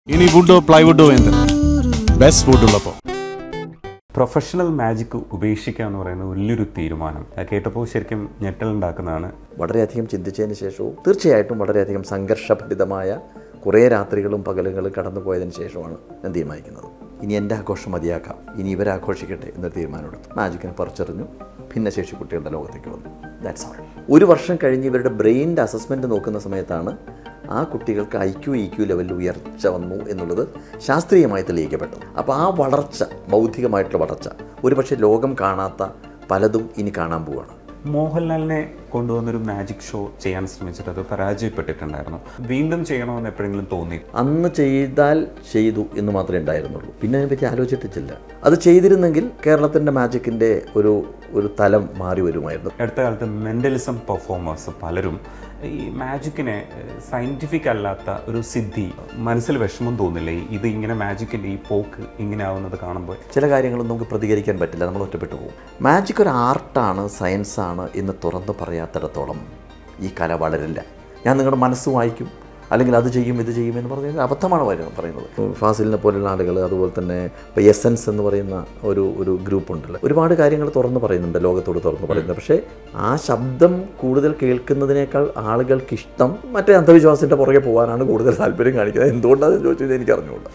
ഇനി വുഡോ പ്ലൈവുഡോ എന്ത് ബെസ്റ്റ് വുഡ് ഉള്ളപ്പോൾ പ്രൊഫഷണൽ മാജിക് ഉപേക്ഷിക്കുക എന്ന് പറയുന്നത് വലിയൊരു തീരുമാനം അത് കേട്ടപ്പോൾ ശരിക്കും ഞെട്ടലുണ്ടാക്കുന്നതാണ് വളരെയധികം ചിന്തിച്ചതിന് ശേഷവും തീർച്ചയായിട്ടും വളരെയധികം സംഘർഷഭരിതമായ കുറേ രാത്രികളും പകലുകളും കടന്നു പോയതിന് ശേഷമാണ് ഞാൻ തീരുമാനിക്കുന്നത് ഇനി എൻ്റെ ആഘോഷം മതിയാക്കാം ഇനി ഇവരാഘോഷിക്കട്ടെ എന്നൊരു തീരുമാനമെടുത്തു മാജിക്കിനെ പറിച്ചെറിഞ്ഞു ഭിന്നശേഷി കുട്ടികളുടെ ലോകത്തേക്ക് വന്നു ദാറ്റ്സ് ഓൾ ഒരു വർഷം കഴിഞ്ഞ് ഇവരുടെ ബ്രെയിനിൻ്റെ അസസ്മെൻറ്റ് നോക്കുന്ന സമയത്താണ് ആ കുട്ടികൾക്ക് ഐ ക്യു ഇ ക്യു ലെവലിൽ ഉയർച്ച വന്നു എന്നുള്ളത് ശാസ്ത്രീയമായി തെളിയിക്കപ്പെട്ടു അപ്പോൾ ആ വളർച്ച ബൗദ്ധികമായിട്ടുള്ള വളർച്ച ഒരുപക്ഷെ ലോകം കാണാത്ത പലതും ഇനി കാണാൻ പോവുകയാണ് മോഹൻലാലിനെ കൊണ്ടുവന്നൊരു മാജിക് ഷോ ചെയ്യാൻ ശ്രമിച്ചിട്ട് അത് പരാജയപ്പെട്ടിട്ടുണ്ടായിരുന്നു വീണ്ടും ചെയ്യണമെന്ന് എപ്പോഴെങ്കിലും തോന്നി അന്ന് ചെയ്താൽ ചെയ്തു എന്ന് മാത്രമേ ഉണ്ടായിരുന്നുള്ളൂ പിന്നെ അതിനെപ്പറ്റി ആലോചിച്ചിട്ടില്ല അത് ചെയ്തിരുന്നെങ്കിൽ കേരളത്തിൻ്റെ മാജിക്കിൻ്റെ ഒരു ഒരു തലം മാറി വരുമായിരുന്നു അടുത്ത കാലത്ത് മെൻ്റലിസം പെർഫോമേഴ്സ് പലരും ഈ മാജിക്കിനെ സയൻറ്റിഫിക് അല്ലാത്ത ഒരു സിദ്ധി മനസ്സിൽ വിഷമം തോന്നില്ലേ ഇത് ഇങ്ങനെ മാജിക്കിൻ്റെ ഈ പോക്ക് ഇങ്ങനെ ആവുന്നത് കാണുമ്പോൾ ചില കാര്യങ്ങളൊന്നും നമുക്ക് പ്രതികരിക്കാൻ പറ്റില്ല നമ്മൾ ഒറ്റപ്പെട്ടു പോകും മാജിക് ഒരു ആർട്ടാണ് സയൻസാണ് എന്ന് തുറന്ന് പറയാത്തിടത്തോളം ഈ കല വളരില്ല ഞാൻ നിങ്ങളുടെ മനസ്സ് വായിക്കും അല്ലെങ്കിൽ അത് ചെയ്യും ഇത് ചെയ്യും എന്ന് പറഞ്ഞാൽ അബദ്ധമാണ് പറയുന്നത് പറയുന്നത് ഫാസിലിനെ പോലുള്ള ആളുകൾ അതുപോലെ തന്നെ ഇപ്പോൾ എസൻസ് എന്ന് പറയുന്ന ഒരു ഒരു ഗ്രൂപ്പ് ഉണ്ടല്ലോ ഒരുപാട് കാര്യങ്ങൾ തുറന്ന് പറയുന്നുണ്ട് ലോകത്തോട് തുറന്ന് പറയുന്നത് പക്ഷേ ആ ശബ്ദം കൂടുതൽ കേൾക്കുന്നതിനേക്കാൾ ആളുകൾക്ക് ഇഷ്ടം മറ്റേ അന്ധവിശ്വാസത്തിൻ്റെ പുറകെ പോകാനാണ് കൂടുതൽ താല്പര്യം കാണിക്കുന്നത് എന്തുകൊണ്ടാണെന്ന് ചോദിച്ചത് എനിക്ക് അറിഞ്ഞുകൂടാ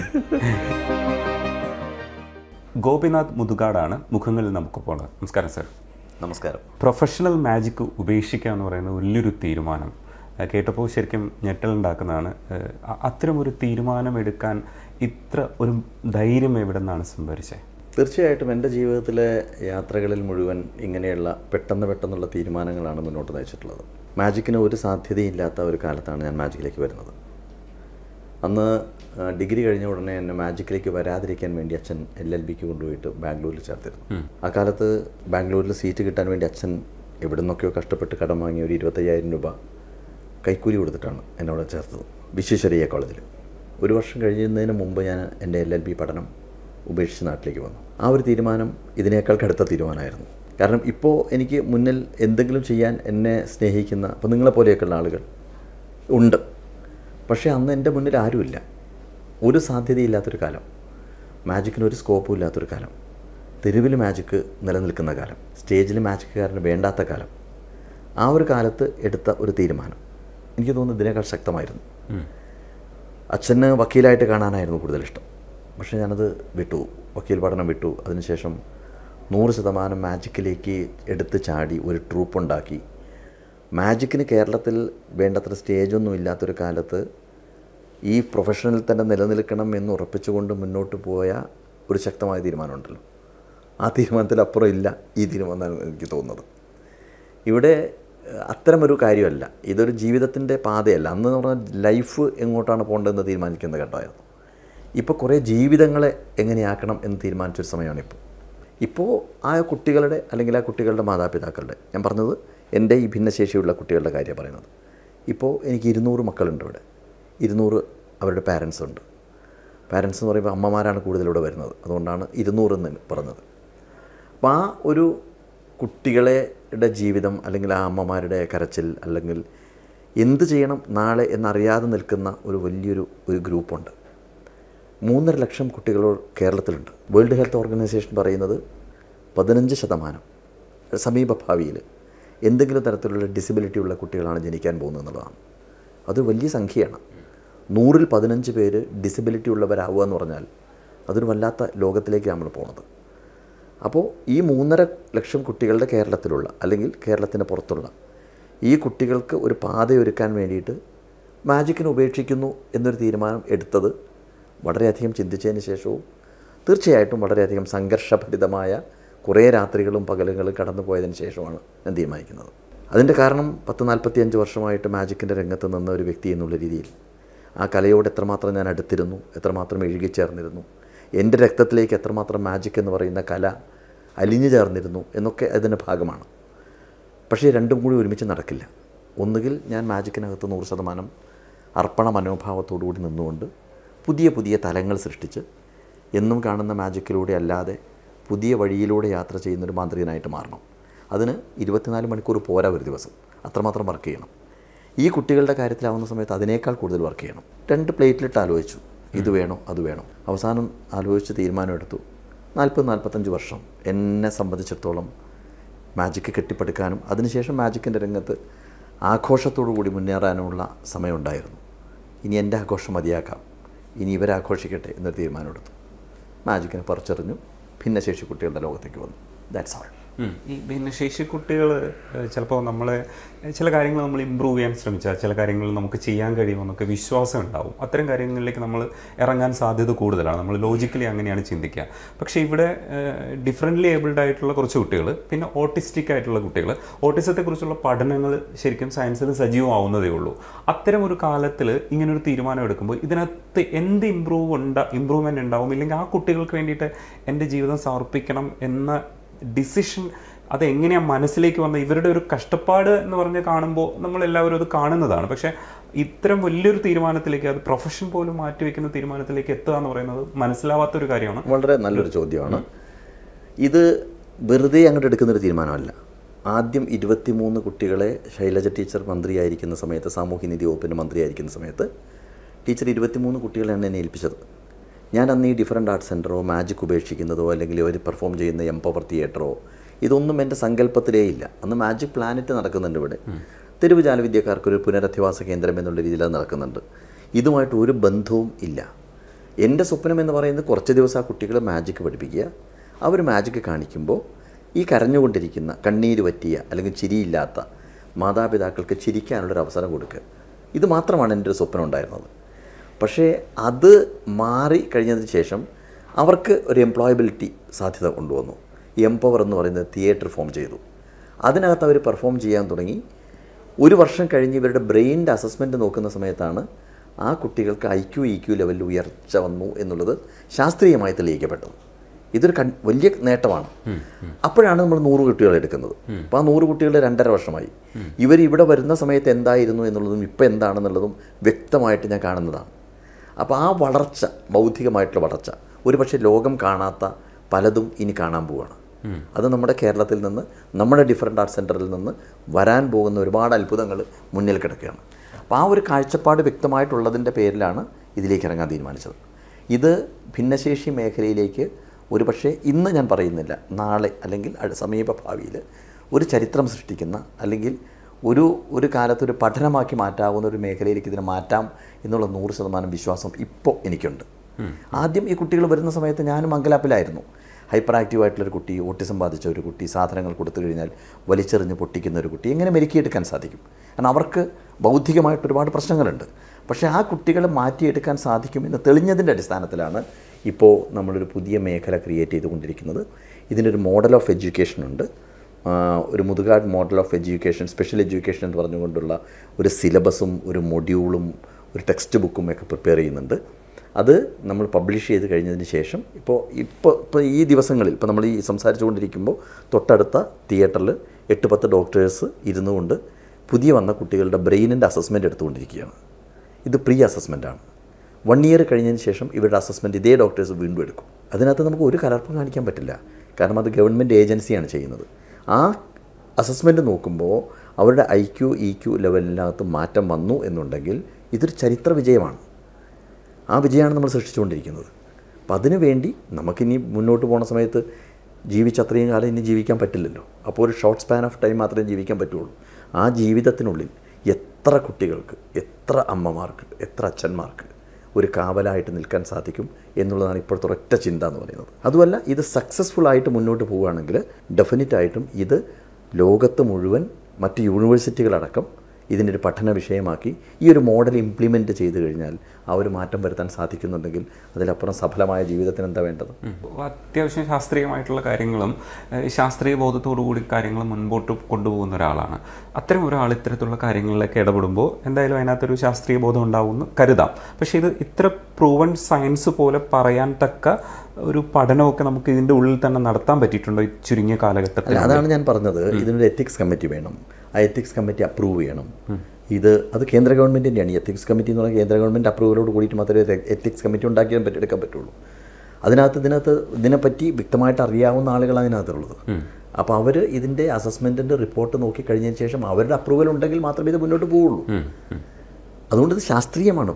ഗോപിനാഥ് മുതുകാടാണ് മുഖങ്ങളിൽ നമുക്കൊപ്പോൾ ഉള്ളത്. നമസ്കാരം സർ നമസ്കാരം പ്രൊഫഷണൽ മാജിക് ഉപേക്ഷിക്കുക എന്ന് പറയുന്നത് വലിയൊരു തീരുമാനം അത് കേട്ടപ്പോൾ ശരിക്കും ഞെട്ടലുണ്ടാക്കുന്നതാണ് ഏഹ് അ- അത്തരമൊരു തീരുമാനം എടുക്കാൻ ഇത്ര ഒരു ധൈര്യം എവിടെ നിന്നാണ് സംഭരിച്ചത് തീർച്ചയായിട്ടും എൻ്റെ ജീവിതത്തിലെ യാത്രകളിൽ മുഴുവൻ ഇങ്ങനെയുള്ള പെട്ടെന്ന് പെട്ടെന്നുള്ള തീരുമാനങ്ങളാണ് മുന്നോട്ട് നയിച്ചിട്ടുള്ളത് മാജിക്കിന് ഒരു സാധ്യതയില്ലാത്ത ഒരു കാലത്താണ് ഞാൻ മാജിക്കിലേക്ക് വരുന്നത് അന്ന് ആ, ഡിഗ്രി കഴിഞ്ഞ ഉടനെ എന്നെ മാജിക്കിലേക്ക് വരാതിരിക്കാൻ വേണ്ടി അച്ഛൻ എൽ എൽ ബിക്ക് കൊണ്ടുപോയിട്ട് ബാംഗ്ലൂരിൽ ചേർത്തിരുന്നു ആ കാലത്ത് ബാംഗ്ലൂരിൽ സീറ്റ് കിട്ടാൻ വേണ്ടി അച്ഛൻ എവിടെ നിന്നൊക്കെയോ കഷ്ടപ്പെട്ട് കടം വാങ്ങി ഒരു ഇരുപത്തയ്യായിരം രൂപ കൈക്കൂലി കൊടുത്തിട്ടാണ് എന്നെ അവിടെ ചേർത്തത് വിശ്വേശ്വരയ്യ കോളേജിൽ ഒരു വർഷം കഴിയുന്നതിന് മുമ്പ് ഞാൻ എൻ്റെ എൽ എൽ ബി പഠനം ഉപേക്ഷിച്ച് നാട്ടിലേക്ക് വന്നു ആ ഒരു തീരുമാനം ഇതിനേക്കാൾ കടുത്ത തീരുമാനമായിരുന്നു കാരണം ഇപ്പോൾ എനിക്ക് മുന്നിൽ എന്തെങ്കിലും ചെയ്യാൻ എന്നെ സ്നേഹിക്കുന്ന അപ്പോൾ നിങ്ങളെപ്പോലെയൊക്കെയുള്ള ആളുകൾ ഉണ്ട് പക്ഷേ അന്ന് എൻ്റെ മുന്നിൽ ആരുമില്ല ഒരു സാധ്യതയില്ലാത്തൊരു കാലം മാജിക്കിന് ഒരു സ്കോപ്പും ഇല്ലാത്തൊരു കാലം തെരുവിൽ മാജിക്ക് നിലനിൽക്കുന്ന കാലം സ്റ്റേജിൽ മാജിക്കുകാരന് വേണ്ടാത്ത കാലം ആ ഒരു കാലത്ത് എടുത്ത ഒരു തീരുമാനം എനിക്ക് തോന്നുന്നു ഇതിനേക്കാൾ ശക്തമായിരുന്നു അച്ഛന് വക്കീലായിട്ട് കാണാനായിരുന്നു കൂടുതൽ ഇഷ്ടം പക്ഷേ ഞാനത് വിട്ടു വക്കീൽ പഠനം വിട്ടു അതിനുശേഷം നൂറ് ശതമാനം മാജിക്കിലേക്ക് എടുത്ത് ചാടി ഒരു ട്രൂപ്പ് ഉണ്ടാക്കി മാജിക്കിന് കേരളത്തിൽ വേണ്ടത്ര സ്റ്റേജൊന്നും ഇല്ലാത്തൊരു കാലത്ത് ഈ പ്രൊഫഷനിൽ തന്നെ നിലനിൽക്കണം എന്ന് ഉറപ്പിച്ചുകൊണ്ട് മുന്നോട്ട് പോയ ഒരു ശക്തമായ തീരുമാനമുണ്ടല്ലോ ആ തീരുമാനത്തിലപ്പുറം ഇല്ല ഈ തീരുമാനമാണ് എനിക്ക് തോന്നുന്നത് ഇവിടെ ഏഹ്, അത്തരമൊരു കാര്യമല്ല ഇതൊരു ജീവിതത്തിൻ്റെ പാതയല്ല അന്ന് എന്ന് പറഞ്ഞാൽ ലൈഫ് എങ്ങോട്ടാണ് പോകേണ്ടതെന്ന് തീരുമാനിക്കുന്ന ഘട്ടമായിരുന്നു ഇപ്പോൾ കുറേ ജീവിതങ്ങളെ എങ്ങനെയാക്കണം എന്ന് തീരുമാനിച്ചൊരു സമയമാണ് ഇപ്പോൾ ഇപ്പോൾ ആ കുട്ടികളുടെ അല്ലെങ്കിൽ ആ കുട്ടികളുടെ മാതാപിതാക്കളുടെ ഞാൻ പറഞ്ഞത് എൻ്റെ ഈ ഭിന്നശേഷിയുള്ള കുട്ടികളുടെ കാര്യമാണ് പറയുന്നത് ഇപ്പോൾ എനിക്ക് ഇരുന്നൂറ് മക്കളുണ്ട് ഇവിടെ ഇരുന്നൂറ് അവരുടെ പാരൻസ് ഉണ്ട് പാരൻസ് എന്ന് പറയുമ്പോൾ അമ്മമാരാണ് കൂടുതലിവിടെ വരുന്നത് അതുകൊണ്ടാണ് ഇരുന്നൂറ് എന്ന് പറഞ്ഞത് അപ്പോൾ ആ ഒരു കുട്ടികളുടെ ജീവിതം അല്ലെങ്കിൽ ആ അമ്മമാരുടെ കരച്ചിൽ അല്ലെങ്കിൽ എന്ത് ചെയ്യണം നാളെ എന്നറിയാതെ നിൽക്കുന്ന ഒരു വലിയൊരു ഒരു ഗ്രൂപ്പുണ്ട് മൂന്നര ലക്ഷം കുട്ടികൾ കേരളത്തിലുണ്ട് വേൾഡ് ഹെൽത്ത് ഓർഗനൈസേഷൻ പറയുന്നത് പതിനഞ്ച് ശതമാനം സമീപ ഭാവിയിൽ എന്തെങ്കിലും തരത്തിലുള്ള ഡിസബിലിറ്റി ഉള്ള കുട്ടികളാണ് ജനിക്കാൻ പോകുന്നത് എന്നുള്ളതാണ് അത് വലിയ സംഖ്യയാണ് നൂറിൽ പതിനഞ്ച് പേര് ഡിസബിലിറ്റി ഉള്ളവരാവുക എന്ന് പറഞ്ഞാൽ അതൊരു വല്ലാത്ത ലോകത്തിലേക്കാണ് നമ്മൾ പോണത് അപ്പോൾ ഈ മൂന്നര ലക്ഷം കുട്ടികളുടെ കേരളത്തിലുള്ള അല്ലെങ്കിൽ കേരളത്തിന് പുറത്തുള്ള ഈ കുട്ടികൾക്ക് ഒരു പാതയൊരുക്കാൻ വേണ്ടിയിട്ട് മാജിക്കിനെ ഉപേക്ഷിക്കുന്നു എന്നൊരു തീരുമാനം എടുത്തത് വളരെയധികം ചിന്തിച്ചതിന് ശേഷവും തീർച്ചയായിട്ടും വളരെയധികം സംഘർഷഭരിതമായ കുറേ രാത്രികളും പകലുകളും കടന്നു പോയതിന് ശേഷമാണ് ഞാൻ തീരുമാനിക്കുന്നത് അതിൻ്റെ കാരണം പത്ത് നാൽപ്പത്തി അഞ്ച് വർഷമായിട്ട് മാജിക്കിൻ്റെ രംഗത്ത് നിന്ന ഒരു വ്യക്തി എന്നുള്ള രീതിയിൽ ആ കലയോട് എത്രമാത്രം ഞാൻ അടുത്തിരുന്നു എത്രമാത്രം എഴുകിച്ചേർന്നിരുന്നു എൻ്റെ രക്തത്തിലേക്ക് എത്രമാത്രം മാജിക് എന്ന് പറയുന്ന കല അലിഞ്ഞു ചേർന്നിരുന്നു എന്നൊക്കെ അതിൻ്റെ ഭാഗമാണ് പക്ഷേ രണ്ടും കൂടി ഒരുമിച്ച് നടക്കില്ല ഒന്നുകിൽ ഞാൻ മാജിക്കിനകത്ത് നൂറ് ശതമാനം അർപ്പണ മനോഭാവത്തോടു കൂടി നിന്നുകൊണ്ട് പുതിയ പുതിയ തലങ്ങൾ സൃഷ്ടിച്ച് എന്നും കാണുന്ന മാജിക്കിലൂടെ അല്ലാതെ പുതിയ വഴിയിലൂടെ യാത്ര ചെയ്യുന്നൊരു മാന്ത്രികനായിട്ട് മാറണം അതിന് ഇരുപത്തിനാല് മണിക്കൂർ പോരാ ഒരു ദിവസം അത്രമാത്രം വർക്ക് ചെയ്യണം ഈ കുട്ടികളുടെ കാര്യത്തിലാവുന്ന സമയത്ത് അതിനേക്കാൾ കൂടുതൽ വർക്ക് ചെയ്യണം രണ്ട് പ്ലേറ്റിലിട്ട് ആലോചിച്ചു ഇത് വേണോ അത് വേണോ അവസാനം ആലോചിച്ച് തീരുമാനമെടുത്തു നാൽപ്പത് നാൽപ്പത്തഞ്ച് വർഷം എന്നെ സംബന്ധിച്ചിടത്തോളം മാജിക്ക് കെട്ടിപ്പടുക്കാനും അതിനുശേഷം മാജിക്കിൻ്റെ രംഗത്ത് ആഘോഷത്തോടു കൂടി മുന്നേറാനുമുള്ള സമയമുണ്ടായിരുന്നു ഇനി എൻ്റെ ആഘോഷം മതിയാക്കാം ഇനി ഇവരാഘോഷിക്കട്ടെ എന്നൊരു തീരുമാനമെടുത്തു മാജിക്കിനെ പറിച്ചെറിഞ്ഞു ഭിന്നശേഷി കുട്ടികളുടെ ലോകത്തേക്ക് വന്നു ദാറ്റ്സ് ആൾ ഉം. ഈ ഭിന്നശേഷി കുട്ടികൾ ചിലപ്പോൾ നമ്മളെ ചില കാര്യങ്ങൾ നമ്മൾ ഇമ്പ്രൂവ് ചെയ്യാൻ ശ്രമിച്ചാൽ ചില കാര്യങ്ങൾ നമുക്ക് ചെയ്യാൻ കഴിയുമെന്നൊക്കെ വിശ്വാസം ഉണ്ടാവും അത്തരം കാര്യങ്ങളിലേക്ക് നമ്മൾ ഇറങ്ങാൻ സാധ്യത കൂടുതലാണ് നമ്മൾ ലോജിക്കലി അങ്ങനെയാണ് ചിന്തിക്കുക പക്ഷേ ഇവിടെ ഡിഫറെൻ്റ്ലി ഏബിൾഡ് ആയിട്ടുള്ള കുറച്ച് കുട്ടികൾ പിന്നെ ഓട്ടിസ്റ്റിക് ആയിട്ടുള്ള കുട്ടികൾ ഓട്ടിസത്തെക്കുറിച്ചുള്ള പഠനങ്ങൾ ശരിക്കും സയൻസിൽ സജീവമാവുന്നതേ ഉള്ളൂ അത്തരം ഒരു കാലത്തിൽ ഇങ്ങനൊരു തീരുമാനം എടുക്കുമ്പോൾ ഇതിനകത്ത് എന്ത് ഇമ്പ്രൂവ് ഉണ്ടാ ഇമ്പ്രൂവ്മെൻ്റ് ഉണ്ടാവും ഇല്ലെങ്കിൽ ആ കുട്ടികൾക്ക് വേണ്ടിയിട്ട് എൻ്റെ ജീവിതം സമർപ്പിക്കണം എന്ന ഡിസിഷൻ അത് എങ്ങനെയാണ് മനസ്സിലേക്ക് വന്നത് ഇവരുടെ ഒരു കഷ്ടപ്പാട് എന്ന് പറഞ്ഞ് കാണുമ്പോൾ നമ്മളെല്ലാവരും അത് കാണുന്നതാണ് പക്ഷേ ഇത്തരം വലിയൊരു തീരുമാനത്തിലേക്ക് അത് പ്രൊഫഷൻ പോലും മാറ്റിവെക്കുന്ന തീരുമാനത്തിലേക്ക് എത്തുക എന്ന് പറയുന്നത് മനസ്സിലാവാത്തൊരു കാര്യമാണ് വളരെ നല്ലൊരു ചോദ്യമാണ് ഇത് വെറുതെ അങ്ങോട്ട് എടുക്കുന്നൊരു തീരുമാനമല്ല ആദ്യം ഇരുപത്തിമൂന്ന് കുട്ടികളെ ശൈലജ ടീച്ചർ മന്ത്രിയായിരിക്കുന്ന സമയത്ത് സാമൂഹ്യനീതി വകുപ്പിൻ്റെ മന്ത്രിയായിരിക്കുന്ന സമയത്ത് ടീച്ചർ ഇരുപത്തിമൂന്ന് കുട്ടികളെയാണ് എന്നെ ഏൽപ്പിച്ചത് ഞാൻ അന്ന് ഈ ഡിഫറെൻ്റ് ആർട്ട് സെൻറ്ററോ മാജിക് ഉപേക്ഷിക്കുന്നതോ അല്ലെങ്കിൽ അവർ പെർഫോം ചെയ്യുന്ന എംപവർ തിയേറ്ററോ ഇതൊന്നും എൻ്റെ സങ്കല്പത്തിലേ ഇല്ല അന്ന് മാജിക് പ്ലാനറ്റ് നടക്കുന്നുണ്ട് ഇവിടെ തെരുവ് ജാലവിദ്യക്കാർക്കൊരു പുനരധിവാസ കേന്ദ്രം എന്നുള്ള രീതിയിൽ അത് നടക്കുന്നുണ്ട് ഇതുമായിട്ട് ഒരു ബന്ധവും ഇല്ല എൻ്റെ സ്വപ്നം എന്ന് പറയുന്നത് കുറച്ച് ദിവസം ആ കുട്ടികളെ മാജിക്ക് പഠിപ്പിക്കുക അവർ മാജിക്ക് കാണിക്കുമ്പോൾ ഈ കരഞ്ഞുകൊണ്ടിരിക്കുന്ന കണ്ണീര് പറ്റിയ അല്ലെങ്കിൽ ചിരിയില്ലാത്ത മാതാപിതാക്കൾക്ക് ചിരിക്കാനുള്ളൊരു അവസരം കൊടുക്കുക ഇത് മാത്രമാണ് എൻ്റെ ഒരു സ്വപ്നം ഉണ്ടായിരുന്നത് പക്ഷേ അത് മാറി കഴിഞ്ഞതിന് ശേഷം അവർക്ക് ഒരു എംപ്ലോയബിലിറ്റി സാധ്യത കൊണ്ടുവന്നു എംപവർ എന്ന് പറയുന്നത് തിയേറ്റർ ഫോം ചെയ്തു അതിനകത്ത് അവർ പെർഫോം ചെയ്യാൻ തുടങ്ങി ഒരു വർഷം കഴിഞ്ഞ് ഇവരുടെ ബ്രെയിനിൻ്റെ അസസ്മെൻറ്റ് നോക്കുന്ന സമയത്താണ് ആ കുട്ടികൾക്ക് ഐ ക്യു ഇ ക്യു ലെവലിൽ ഉയർച്ച വന്നു എന്നുള്ളത് ശാസ്ത്രീയമായി തെളിയിക്കപ്പെട്ടത് ഇതൊരു കൺ വലിയ നേട്ടമാണ് അപ്പോഴാണ് നമ്മൾ നൂറ് കുട്ടികളെ എടുക്കുന്നത് അപ്പോൾ ആ നൂറ് കുട്ടികളുടെ രണ്ടര വർഷമായി ഇവർ ഇവിടെ വരുന്ന സമയത്ത് എന്തായിരുന്നു എന്നുള്ളതും ഇപ്പോൾ എന്താണെന്നുള്ളതും വ്യക്തമായിട്ട് ഞാൻ കാണുന്നതാണ് അപ്പോൾ ആ വളർച്ച ബൗദ്ധികമായിട്ടുള്ള വളർച്ച ഒരു പക്ഷേ ലോകം കാണാത്ത പലതും ഇനി കാണാൻ പോവുകയാണ് അത് നമ്മുടെ കേരളത്തിൽ നിന്ന് നമ്മുടെ ഡിഫറെൻ്റ് ആർട്ട് സെൻറ്ററിൽ നിന്ന് വരാൻ പോകുന്ന ഒരുപാട് അത്ഭുതങ്ങൾ മുന്നിൽ കിടക്കുകയാണ് അപ്പോൾ ആ ഒരു കാഴ്ചപ്പാട് വ്യക്തമായിട്ടുള്ളതിൻ്റെ പേരിലാണ് ഇതിലേക്ക് ഇറങ്ങാൻ തീരുമാനിച്ചത് ഇത് ഭിന്നശേഷി മേഖലയിലേക്ക് ഒരു പക്ഷേ ഇന്ന് ഞാൻ പറയുന്നില്ല നാളെ അല്ലെങ്കിൽ അടു- സമീപ ഭാവിയിൽ ഒരു ചരിത്രം സൃഷ്ടിക്കുന്ന അല്ലെങ്കിൽ ഒരു ഒരു കാലത്ത് ഒരു പഠനമാക്കി മാറ്റാവുന്ന ഒരു മേഖലയിലേക്ക് ഇതിനെ മാറ്റാം എന്നുള്ള നൂറ് ശതമാനം വിശ്വാസം ഇപ്പോൾ എനിക്കുണ്ട് ആദ്യം ഈ കുട്ടികൾ വരുന്ന സമയത്ത് ഞാനും മംഗലാപ്പിലായിരുന്നു ഹൈപ്പർ ആക്റ്റീവ് ആയിട്ടുള്ളൊരു കുട്ടി ഓട്ടിസം ബാധിച്ച ഒരു കുട്ടി സാധനങ്ങൾ കൊടുത്തു കഴിഞ്ഞാൽ വലിച്ചെറിഞ്ഞ് പൊട്ടിക്കുന്ന ഒരു കുട്ടി എങ്ങനെ മെരുക്കിയെടുക്കാൻ സാധിക്കും കാരണം അവർക്ക് ബൗദ്ധികമായിട്ട് ഒരുപാട് പ്രശ്നങ്ങളുണ്ട് പക്ഷേ ആ കുട്ടികളെ മാറ്റിയെടുക്കാൻ സാധിക്കും എന്ന് തെളിഞ്ഞതിൻ്റെ അടിസ്ഥാനത്തിലാണ് ഇപ്പോൾ നമ്മളൊരു പുതിയ മേഖല ക്രിയേറ്റ് ചെയ്തുകൊണ്ടിരിക്കുന്നത് ഇതിനൊരു മോഡൽ ഓഫ് എഡ്യൂക്കേഷൻ ഉണ്ട് ആ, ഒരു Muthukad model of education special education എന്ന് പറഞ്ഞുകൊണ്ടുള്ള ഒരു സിലബസും ഒരു മൊഡ്യൂളും ഒരു ടെക്സ്റ്റ് ബുക്കും ഒക്കെ പ്രിപ്പയർ ചെയ്യുന്നുണ്ട് അത് നമ്മൾ പബ്ലിഷ് ചെയ്ത് കഴിഞ്ഞതിന് ശേഷം ഇപ്പോൾ ഇപ്പോൾ ഇപ്പോൾ ഈ ദിവസങ്ങളിൽ ഇപ്പോൾ നമ്മൾ ഈ സംസാരിച്ചുകൊണ്ടിരിക്കുമ്പോൾ തൊട്ടടുത്ത തിയേറ്ററിൽ എട്ട് പത്ത് ഡോക്ടേഴ്സ് ഇരുന്നു കൊണ്ട് പുതിയ വന്ന കുട്ടികളുടെ ബ്രെയിനിൻ്റെ അസസ്മെൻറ്റ് എടുത്തുകൊണ്ടിരിക്കുകയാണ് ഇത് പ്രീ അസസ്മെൻ്റാണ് വൺ ഇയർ കഴിഞ്ഞതിന് ശേഷം ഇവരുടെ അസസ്മെൻറ്റ് ഇതേ ഡോക്ടേഴ്സ് വീണ്ടും എടുക്കും അതിനകത്ത് നമുക്ക് ഒരു കലർപ്പും കാണിക്കാൻ പറ്റില്ല കാരണം അത് ഗവൺമെൻറ് ഏജൻസിയാണ് ചെയ്യുന്നത് ആ അസസ്മെൻറ്റ് നോക്കുമ്പോൾ അവരുടെ ഐ ക്യു ഇ ക്യു ലെവലിനകത്ത് മാറ്റം വന്നു എന്നുണ്ടെങ്കിൽ ഇതൊരു ചരിത്ര വിജയമാണ് ആ വിജയമാണ് നമ്മൾ സൃഷ്ടിച്ചുകൊണ്ടിരിക്കുന്നത് അപ്പം അതിനു വേണ്ടി നമുക്കിനി മുന്നോട്ട് പോകുന്ന സമയത്ത് ജീവിച്ച അത്രയും കാലം ഇനി ജീവിക്കാൻ പറ്റില്ലല്ലോ അപ്പോൾ ഒരു ഷോർട്ട് സ്പാൻ ഓഫ് ടൈം മാത്രമേ ജീവിക്കാൻ പറ്റുള്ളൂ ആ ജീവിതത്തിനുള്ളിൽ എത്ര കുട്ടികൾക്ക് എത്ര അമ്മമാർക്ക് എത്ര അച്ഛന്മാർക്ക് ഒരു കാവലായിട്ട് നിൽക്കാൻ സാധിക്കും എന്നുള്ളതാണ് ഇപ്പോഴത്തെ ഒരൊറ്റ ചിന്ത എന്ന് പറയുന്നത് അതുമല്ല ഇത് സക്സസ്ഫുൾ ആയിട്ട് മുന്നോട്ട് പോവുകയാണെങ്കിൽ ഡെഫിനറ്റ് ആയിട്ടും ഇത് ലോകത്ത് മുഴുവൻ മറ്റ് യൂണിവേഴ്സിറ്റികളടക്കം ഇതിൻ്റെ ഒരു പഠന വിഷയമാക്കി ഈ ഒരു മോഡൽ ഇംപ്ലിമെൻറ്റ് ചെയ്തു കഴിഞ്ഞാൽ ആ ഒരു മാറ്റം വരുത്താൻ സാധിക്കുന്നുണ്ടെങ്കിൽ അതിലപ്പുറം സഫലമായ ജീവിതത്തിന് എന്താ വേണ്ടത് അത്യാവശ്യം ശാസ്ത്രീയമായിട്ടുള്ള കാര്യങ്ങളും ഏഹ് ശാസ്ത്രീയ ബോധത്തോടു കൂടി കാര്യങ്ങൾ മുൻപോട്ട് കൊണ്ടുപോകുന്ന ഒരാളാണ് അത്തരം ഒരാൾ ഇത്തരത്തിലുള്ള കാര്യങ്ങളിലൊക്കെ ഇടപെടുമ്പോൾ എന്തായാലും അതിനകത്തൊരു ശാസ്ത്രീയ ബോധം ഉണ്ടാവുമെന്ന് കരുതാം പക്ഷേ ഇത് ഇത്ര പ്രൂവൺ സയൻസ് പോലെ പറയാൻ തക്ക ഒരു പഠനമൊക്കെ നമുക്ക് ഇതിൻ്റെ ഉള്ളിൽ തന്നെ നടത്താൻ പറ്റിയിട്ടുണ്ടോ ഈ ചുരുങ്ങിയ കാലഘട്ടത്തിൽ അല്ല അതാണ് ഞാൻ പറഞ്ഞത് ഇതിനൊരു എത്തിക്സ് കമ്മിറ്റി വേണം ആ എത്തിക്സ് കമ്മിറ്റി അപ്രൂവ് ചെയ്യണം ഇത് അത് കേന്ദ്ര ഗവൺമെൻറ്റിൻ്റെയാണ് ഈ എത്തിക്സ് കമ്മിറ്റി എന്ന് പറഞ്ഞാൽ കേന്ദ്ര ഗവൺമെൻറ് അപ്രൂവലോട് കൂടിയിട്ട് മാത്രമേ എത്തിക്സ് കമ്മിറ്റി ഉണ്ടാക്കിയാൻ പറ്റി എടുക്കാൻ പറ്റുള്ളൂ അതിനകത്ത് ഇതിനകത്ത് ഇതിനെപ്പറ്റി വ്യക്തമായിട്ട് അറിയാവുന്ന ആളുകളാണ് അതിനകത്തുള്ളത് അപ്പോൾ അവർ ഇതിൻ്റെ അസസ്മെൻറ്റിൻ്റെ റിപ്പോർട്ട് നോക്കി കഴിഞ്ഞതിന് ശേഷം അവരുടെ അപ്രൂവൽ ഉണ്ടെങ്കിൽ മാത്രമേ ഇത് മുന്നോട്ട് പോവുള്ളൂ അതുകൊണ്ട് ഇത് ശാസ്ത്രീയമാണ് ഇപ്പോൾ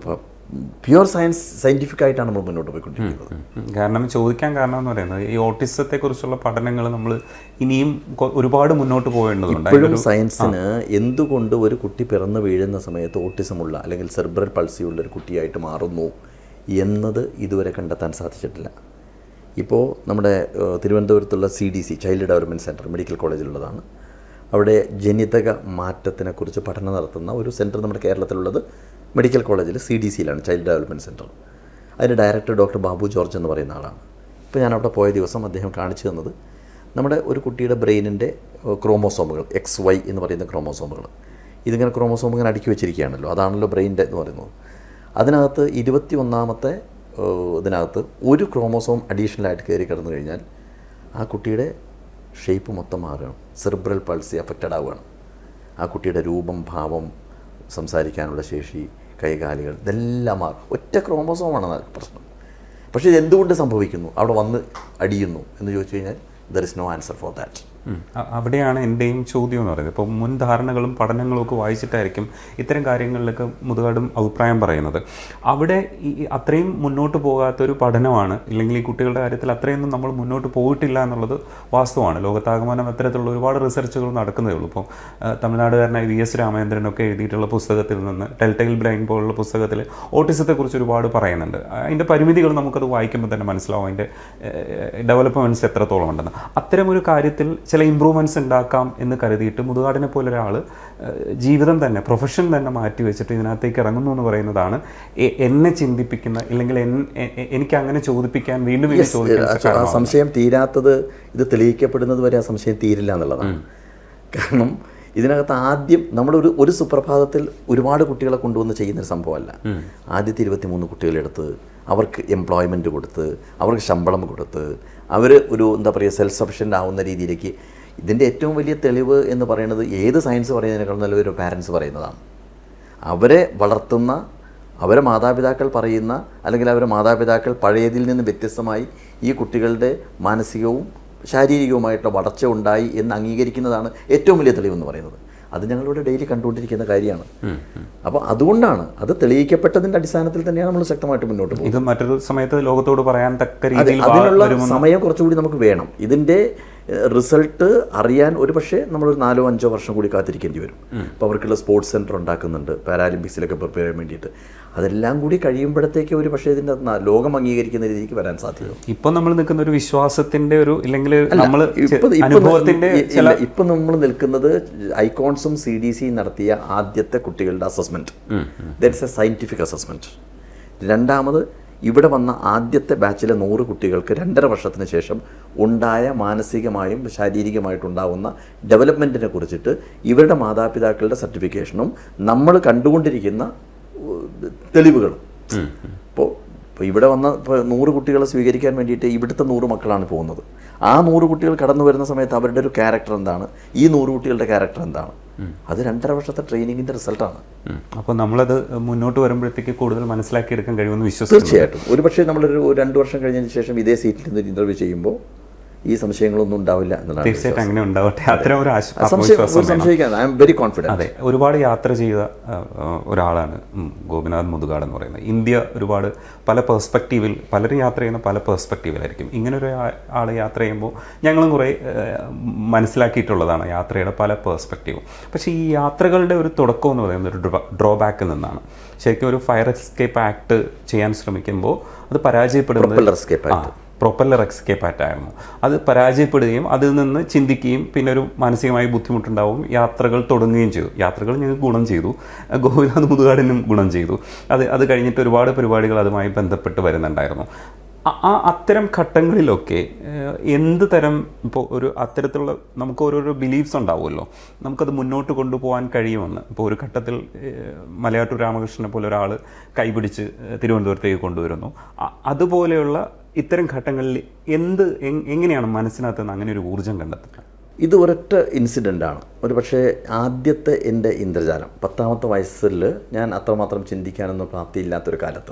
പ്യുവർ സയൻസ് സയൻറ്റിഫിക് ആയിട്ടാണ് നമ്മൾ മുന്നോട്ട് പോയിക്കൊണ്ടിരിക്കുന്നത് ഉം. കാരണം ചോദിക്കാൻ കാരണം എന്ന് പറയുന്നത് ഈ ഓട്ടിസത്തെ കുറിച്ചുള്ള പഠനങ്ങൾ നമ്മൾ ഇനിയും കൊ- ഒരുപാട് മുന്നോട്ട് പോകേണ്ടതുണ്ട് ഇപ്പോഴും സയൻസിന് എന്തുകൊണ്ട് ഒരു കുട്ടി പിറന്നു വീഴുന്ന സമയത്ത് ഓട്ടിസമുള്ള അല്ലെങ്കിൽ സെർബ്രൽ പൾസിയുള്ള ഒരു കുട്ടിയായിട്ട് മാറുന്നു എന്നത് ഇതുവരെ കണ്ടെത്താൻ സാധിച്ചിട്ടില്ല ഇപ്പോൾ നമ്മുടെ ഏഹ്, തിരുവനന്തപുരത്തുള്ള C D C child development centre medical കോളേജിലുള്ളതാണ് അവിടെ ജനിതക മാറ്റത്തിനെക്കുറിച്ച് പഠനം നടത്തുന്ന ഒരു സെൻറ്റർ നമ്മുടെ കേരളത്തിലുള്ളത് മെഡിക്കൽ കോളേജിൽ സി ഡി സിയിലാണ് ചൈൽഡ് ഡെവലപ്മെൻറ്റ് സെൻറ്റർ അതിൻ്റെ ഡയറക്ടർ ഡോക്ടർ ബാബു ജോർജ് എന്ന് പറയുന്ന ആളാണ് ഇപ്പോൾ ഞാൻ അവിടെ പോയ ദിവസം അദ്ദേഹം കാണിച്ചു തന്നത് നമ്മുടെ ഒരു കുട്ടിയുടെ ബ്രെയിനിൻ്റെ ക്രോമോസോമുകൾ എക്സ് വൈ എന്ന് പറയുന്ന ക്രോമോസോമുകൾ ഇതിങ്ങനെ ക്രോമോസോം ഇങ്ങനെ അടുക്കി വെച്ചിരിക്കുകയാണല്ലോ അതാണല്ലോ ബ്രെയിൻ്റെ എന്ന് പറയുന്നത് അതിനകത്ത് ഇരുപത്തി ഒന്നാമത്തെ ഏഹ്, ഇതിനകത്ത് ഒരു ക്രോമോസോം അഡീഷണലായിട്ട് കയറി കിടന്നു കഴിഞ്ഞാൽ ആ കുട്ടിയുടെ ഷേപ്പ് മൊത്തം മാറുകയാണ് സെറിബ്രൽ പൾസി അഫക്റ്റഡ് ആവുകയാണ് ആ കുട്ടിയുടെ രൂപം ഭാവം സംസാരിക്കാനുള്ള ശേഷി കൈകാലുകൾ ഇതെല്ലാം മാറും ഒറ്റ ക്രോമോസോമാണ് അത് പ്രശ്നം പക്ഷേ ഇത് എന്തുകൊണ്ട് സംഭവിക്കുന്നു അവിടെ വന്ന് അടിയുന്നു എന്ന് ചോദിച്ചു കഴിഞ്ഞാൽ there is no answer for that um. അ- അവിടെയാണ് എൻ്റെയും ചോദ്യം എന്ന് പറയുന്നത് ഇപ്പോൾ മുൻ ധാരണകളും പഠനങ്ങളും ഒക്കെ വായിച്ചിട്ടായിരിക്കും ഇത്തരം കാര്യങ്ങളിലൊക്കെ മുതുകാടും അഭിപ്രായം പറയുന്നത് അവിടെ ഈ ഈ അത്രയും മുന്നോട്ട് പോകാത്തൊരു പഠനമാണ് ഇല്ലെങ്കിൽ ഈ കുട്ടികളുടെ കാര്യത്തിൽ അത്രയൊന്നും നമ്മൾ മുന്നോട്ട് പോയിട്ടില്ല എന്നുള്ളത് വാസ്തവമാണ് ലോകത്താകമാനം അത്തരത്തിലുള്ള ഒരുപാട് റിസർച്ചുകൾ നടക്കുന്നതേ ഉള്ളൂ ഇപ്പോൾ ആ, തമിഴ്നാടുകാരനായ വി എസ് രാമചന്ദ്രനൊക്കെ എഴുതിയിട്ടുള്ള പുസ്തകത്തിൽ നിന്ന് ടെൽറ്റൈൽ ബ്രെയിൻ പോലുള്ള പുസ്തകത്തിൽ ഓട്ടിസത്തെക്കുറിച്ച് ഒരുപാട് പറയുന്നുണ്ട് അതിൻ്റെ പരിമിതികൾ നമുക്കത് വായിക്കുമ്പോൾ തന്നെ മനസ്സിലാവും അതിൻ്റെ ഡെവലപ്മെൻറ്റ്സ് എത്രത്തോളം ഉണ്ടെന്ന് അത്തരമൊരു കാര്യത്തിൽ ചില ഇമ്പ്രൂവ്മെൻറ്റ്സ് ഉണ്ടാക്കാം എന്ന് കരുതിയിട്ട് മുതുകാടിനെ പോലെ ഒരാൾ ജീവിതം തന്നെ പ്രൊഫഷൻ തന്നെ മാറ്റി വെച്ചിട്ട് ഇതിനകത്തേക്ക് ഇറങ്ങുന്നു എന്ന് പറയുന്നതാണ് എ- എന്നെ ചിന്തിപ്പിക്കുന്ന ഇല്ലെങ്കിൽ എൻ- എ- എ- എനിക്ക് അങ്ങനെ ചോദിപ്പിക്കാൻ വീണ്ടും വീണ്ടും ചോദിക്കാൻ ആ കാരണം സംശയം തീരാത്തത് ഇത് തെളിയിക്കപ്പെടുന്നത് വരെ ആ സംശയം തീരില്ല എന്നുള്ളതാണ് കാരണം ഇതിനകത്ത് ആദ്യം നമ്മളൊരു ഒരു സുപ്രഭാതത്തിൽ ഒരുപാട് കുട്ടികളെ കൊണ്ടുവന്ന് ചെയ്യുന്നൊരു സംഭവമല്ല ആദ്യത്തെ ഇരുപത്തിമൂന്ന് കുട്ടികളെടുത്ത് അവർക്ക് എംപ്ലോയ്മെൻറ്റ് കൊടുത്ത് അവർക്ക് ശമ്പളം കൊടുത്ത് അവർ ഒരു എന്താ പറയുക സെൽഫ് സഫിഷ്യൻ്റ് ആവുന്ന രീതിയിലേക്ക് ഇതിൻ്റെ ഏറ്റവും വലിയ തെളിവ് എന്ന് പറയുന്നത് ഏത് സയൻസ് പറയുന്നതിനേക്കാൾ നല്ല ഒരു പാരൻസ് പറയുന്നതാണ് അവരെ വളർത്തുന്ന അവരെ മാതാപിതാക്കൾ പറയുന്ന അല്ലെങ്കിൽ അവരെ മാതാപിതാക്കൾ പഴയതിൽ നിന്ന് വ്യത്യസ്തമായി ഈ കുട്ടികളുടെ മാനസികവും ശാരീരികവുമായിട്ടുള്ള വളർച്ച ഉണ്ടായി എന്ന് അംഗീകരിക്കുന്നതാണ് ഏറ്റവും വലിയ തെളിവെന്ന് പറയുന്നത് അത് ഞങ്ങളിവിടെ ഡെയിലി കണ്ടുകൊണ്ടിരിക്കുന്ന കാര്യമാണ് അപ്പോൾ അതുകൊണ്ടാണ് അത് തെളിയിക്കപ്പെട്ടതിൻ്റെ അടിസ്ഥാനത്തിൽ തന്നെയാണ് നമ്മൾ ശക്തമായിട്ട് മുന്നോട്ട് പോകുന്നത് ഇത് മറ്റൊരു സമയത്ത് ലോകത്തോട് പറയാൻ തക്ക അതെ, രീതിയിൽ വാ- അതിനുള്ള വരുമെന്ന് സമയം കുറച്ചുകൂടി നമുക്ക് വേണം ഇതിൻ്റെ റിസൾട്ട് അറിയാൻ ഒരു പക്ഷേ നമ്മളൊരു നാലോ അഞ്ചോ വർഷം കൂടി കാത്തിരിക്കേണ്ടി വരും അപ്പോൾ അവർക്കുള്ള സ്പോർട്സ് സെൻറ്റർ ഉണ്ടാക്കുന്നുണ്ട് പാരാലിമ്പിക്സിലൊക്കെ പ്രിപ്പയർ ചെയ്യാൻ വേണ്ടിയിട്ട് അതെല്ലാം കൂടി കഴിയുമ്പോഴത്തേക്ക് ഒരു പക്ഷേ ഇതിൻ്റെ ന- ലോകം അംഗീകരിക്കുന്ന രീതിക്ക് വരാൻ സാധ്യത ഇപ്പൊ നമ്മൾ നിൽക്കുന്ന ഒരു വിശ്വാസത്തിന്റെ ഒരു ഇല്ലെങ്കിൽ നമ്മൾ ഇപ്പൊ അനുഭവത്തിന്റെ ചില ഇപ്പൊ നമ്മൾ നിൽക്കുന്നത് ഐക്കോൺസും സി ഡി സി നടത്തിയ ആദ്യത്തെ കുട്ടികളുടെ assessment that's a scientific assessment രണ്ടാമത് ഇവിടെ വന്ന ആദ്യത്തെ ബാച്ചിലെ നൂറ് കുട്ടികൾക്ക് രണ്ടര വർഷത്തിന് ശേഷം ഉണ്ടായ മാനസികമായും ശാരീരികമായിട്ടുണ്ടാവുന്ന ഡെവലപ്മെൻറ്റിനെ കുറിച്ചിട്ട് ഇവരുടെ മാതാപിതാക്കളുടെ സർട്ടിഫിക്കേഷനും നമ്മൾ കണ്ടുകൊണ്ടിരിക്കുന്ന ഉം, തെളിവുകളും ഇപ്പോൾ ഇപ്പോൾ ഇവിടെ വന്ന ഇപ്പോൾ നൂറ് കുട്ടികളെ സ്വീകരിക്കാൻ വേണ്ടിയിട്ട് ഇവിടുത്തെ നൂറ് മക്കളാണ് പോകുന്നത് ആ നൂറ് കുട്ടികൾ കടന്നു വരുന്ന സമയത്ത് അവരുടെ ഒരു ക്യാരക്ടർ എന്താണ് ഈ നൂറ് കുട്ടികളുടെ ക്യാരക്ടർ എന്താണ് അത് രണ്ടര വർഷത്തെ ട്രെയിനിങ്ങിൻ്റെ റിസൾട്ടാണ് അപ്പോൾ നമ്മളത് മുന്നോട്ട് വരുമ്പോഴത്തേക്ക് കൂടുതൽ മനസ്സിലാക്കിയെടുക്കാൻ കഴിയുമെന്ന് വിശ്വസിക്കുന്നു തീർച്ചയായിട്ടും ഒരു പക്ഷേ നമ്മളൊരു ഒരു രണ്ട് വർഷം കഴിഞ്ഞതിന് ശേഷം ഇതേ സീറ്റിൽ നിന്ന് ഇന്റർവ്യൂ ചെയ്യുമ്പോൾ ഈ സംശയങ്ങളൊന്നും ഉണ്ടാവില്ല എന്നുള്ളതാണ് തീർച്ചയായിട്ടും അങ്ങനെ ഉണ്ടാവട്ടെ അത്തരം ഒരു ആശ- സംശയം ആത്മവിശ്വാസം വേണം. സംശയിക്കാൻ ഐ എം വെരി കോൺഫിഡൻറ്റ് അതെ ഒരുപാട് യാത്ര ചെയ്ത ആ, ആ, ഒരാളാണ് ഉം, ഗോപിനാഥ് മുതുകാട് എന്ന് പറയുന്നത് ഇന്ത്യ ഒരുപാട് പല പെർസ്പെക്റ്റീവിൽ പലരും യാത്ര ചെയ്യുന്ന പല പെർസ്പെക്റ്റീവിലായിരിക്കും ഇങ്ങനെ ഒരു ആൾ യാത്ര ചെയ്യുമ്പോൾ ഞങ്ങളും കുറേ ആ, മനസ്സിലാക്കിയിട്ടുള്ളതാണ് യാത്രയുടെ പല പെർസ്പെക്റ്റീവും പക്ഷേ ഈ യാത്രകളുടെ ഒരു തുടക്കം എന്ന് പറയുന്നത് ഒരു ഡ്രോബാക്കിൽ നിന്നാണ് ശരിക്കും ഒരു ഫയർ എസ്കേപ്പ് ആക്ട് ചെയ്യാൻ ശ്രമിക്കുമ്പോൾ അത് പരാജയപ്പെടുന്നത് Propeller escape ആ പ്രൊപ്പല്ലർ എക്സ്കേപ്പ് ആയിട്ടായിരുന്നു അത് പരാജയപ്പെടുകയും അതിൽ നിന്ന് ചിന്തിക്കുകയും പിന്നെ ഒരു മാനസികമായി ബുദ്ധിമുട്ടുണ്ടാവും യാത്രകൾ തുടങ്ങുകയും ചെയ്തു യാത്രകൾ ഞങ്ങൾക്ക് ഗുണം ചെയ്തു ഗോപിനാഥ് മുതുകാടിനും ഗുണം ചെയ്തു അത് അത് കഴിഞ്ഞിട്ട് ഒരുപാട് പരിപാടികൾ അതുമായി ബന്ധപ്പെട്ട് വരുന്നുണ്ടായിരുന്നു ആ- ആ അത്തരം ഘട്ടങ്ങളിലൊക്കെ ഏഹ്, എന്ത് തരം ഇപ്പോൾ ഒരു അത്തരത്തിലുള്ള നമുക്ക് ഓരോരോ ബിലീഫ്സ് ഉണ്ടാവുമല്ലോ നമുക്കത് മുന്നോട്ട് കൊണ്ടുപോകാൻ കഴിയുമെന്ന് ഇപ്പോൾ ഒരു ഘട്ടത്തിൽ ഏഹ്, മലയാറ്റൂർ രാമകൃഷ്ണനെ പോലെ ഒരാൾ കൈപിടിച്ച് ഏഹ്, തിരുവനന്തപുരത്തേക്ക് കൊണ്ടുവരുന്നു അ- അതുപോലെയുള്ള ഇത്തരം ഘട്ടങ്ങളിൽ എന്ത് എങ്- എങ്ങനെയാണ് മനസ്സിനകത്ത് നിന്ന് അങ്ങനെ ഒരു ഊർജ്ജം കണ്ടെത്തുന്നത് ഇത് ഒരൊറ്റ ഇൻസിഡൻ്റ് ആണ് ഒരു പക്ഷേ ആദ്യത്തെ എൻ്റെ ഇന്ദ്രജാലം പത്താമത്തെ വയസ്സിൽ ഞാൻ അത്രമാത്രം ചിന്തിക്കാനൊന്നും പ്രാപ്തിയില്ലാത്തൊരു കാലത്ത്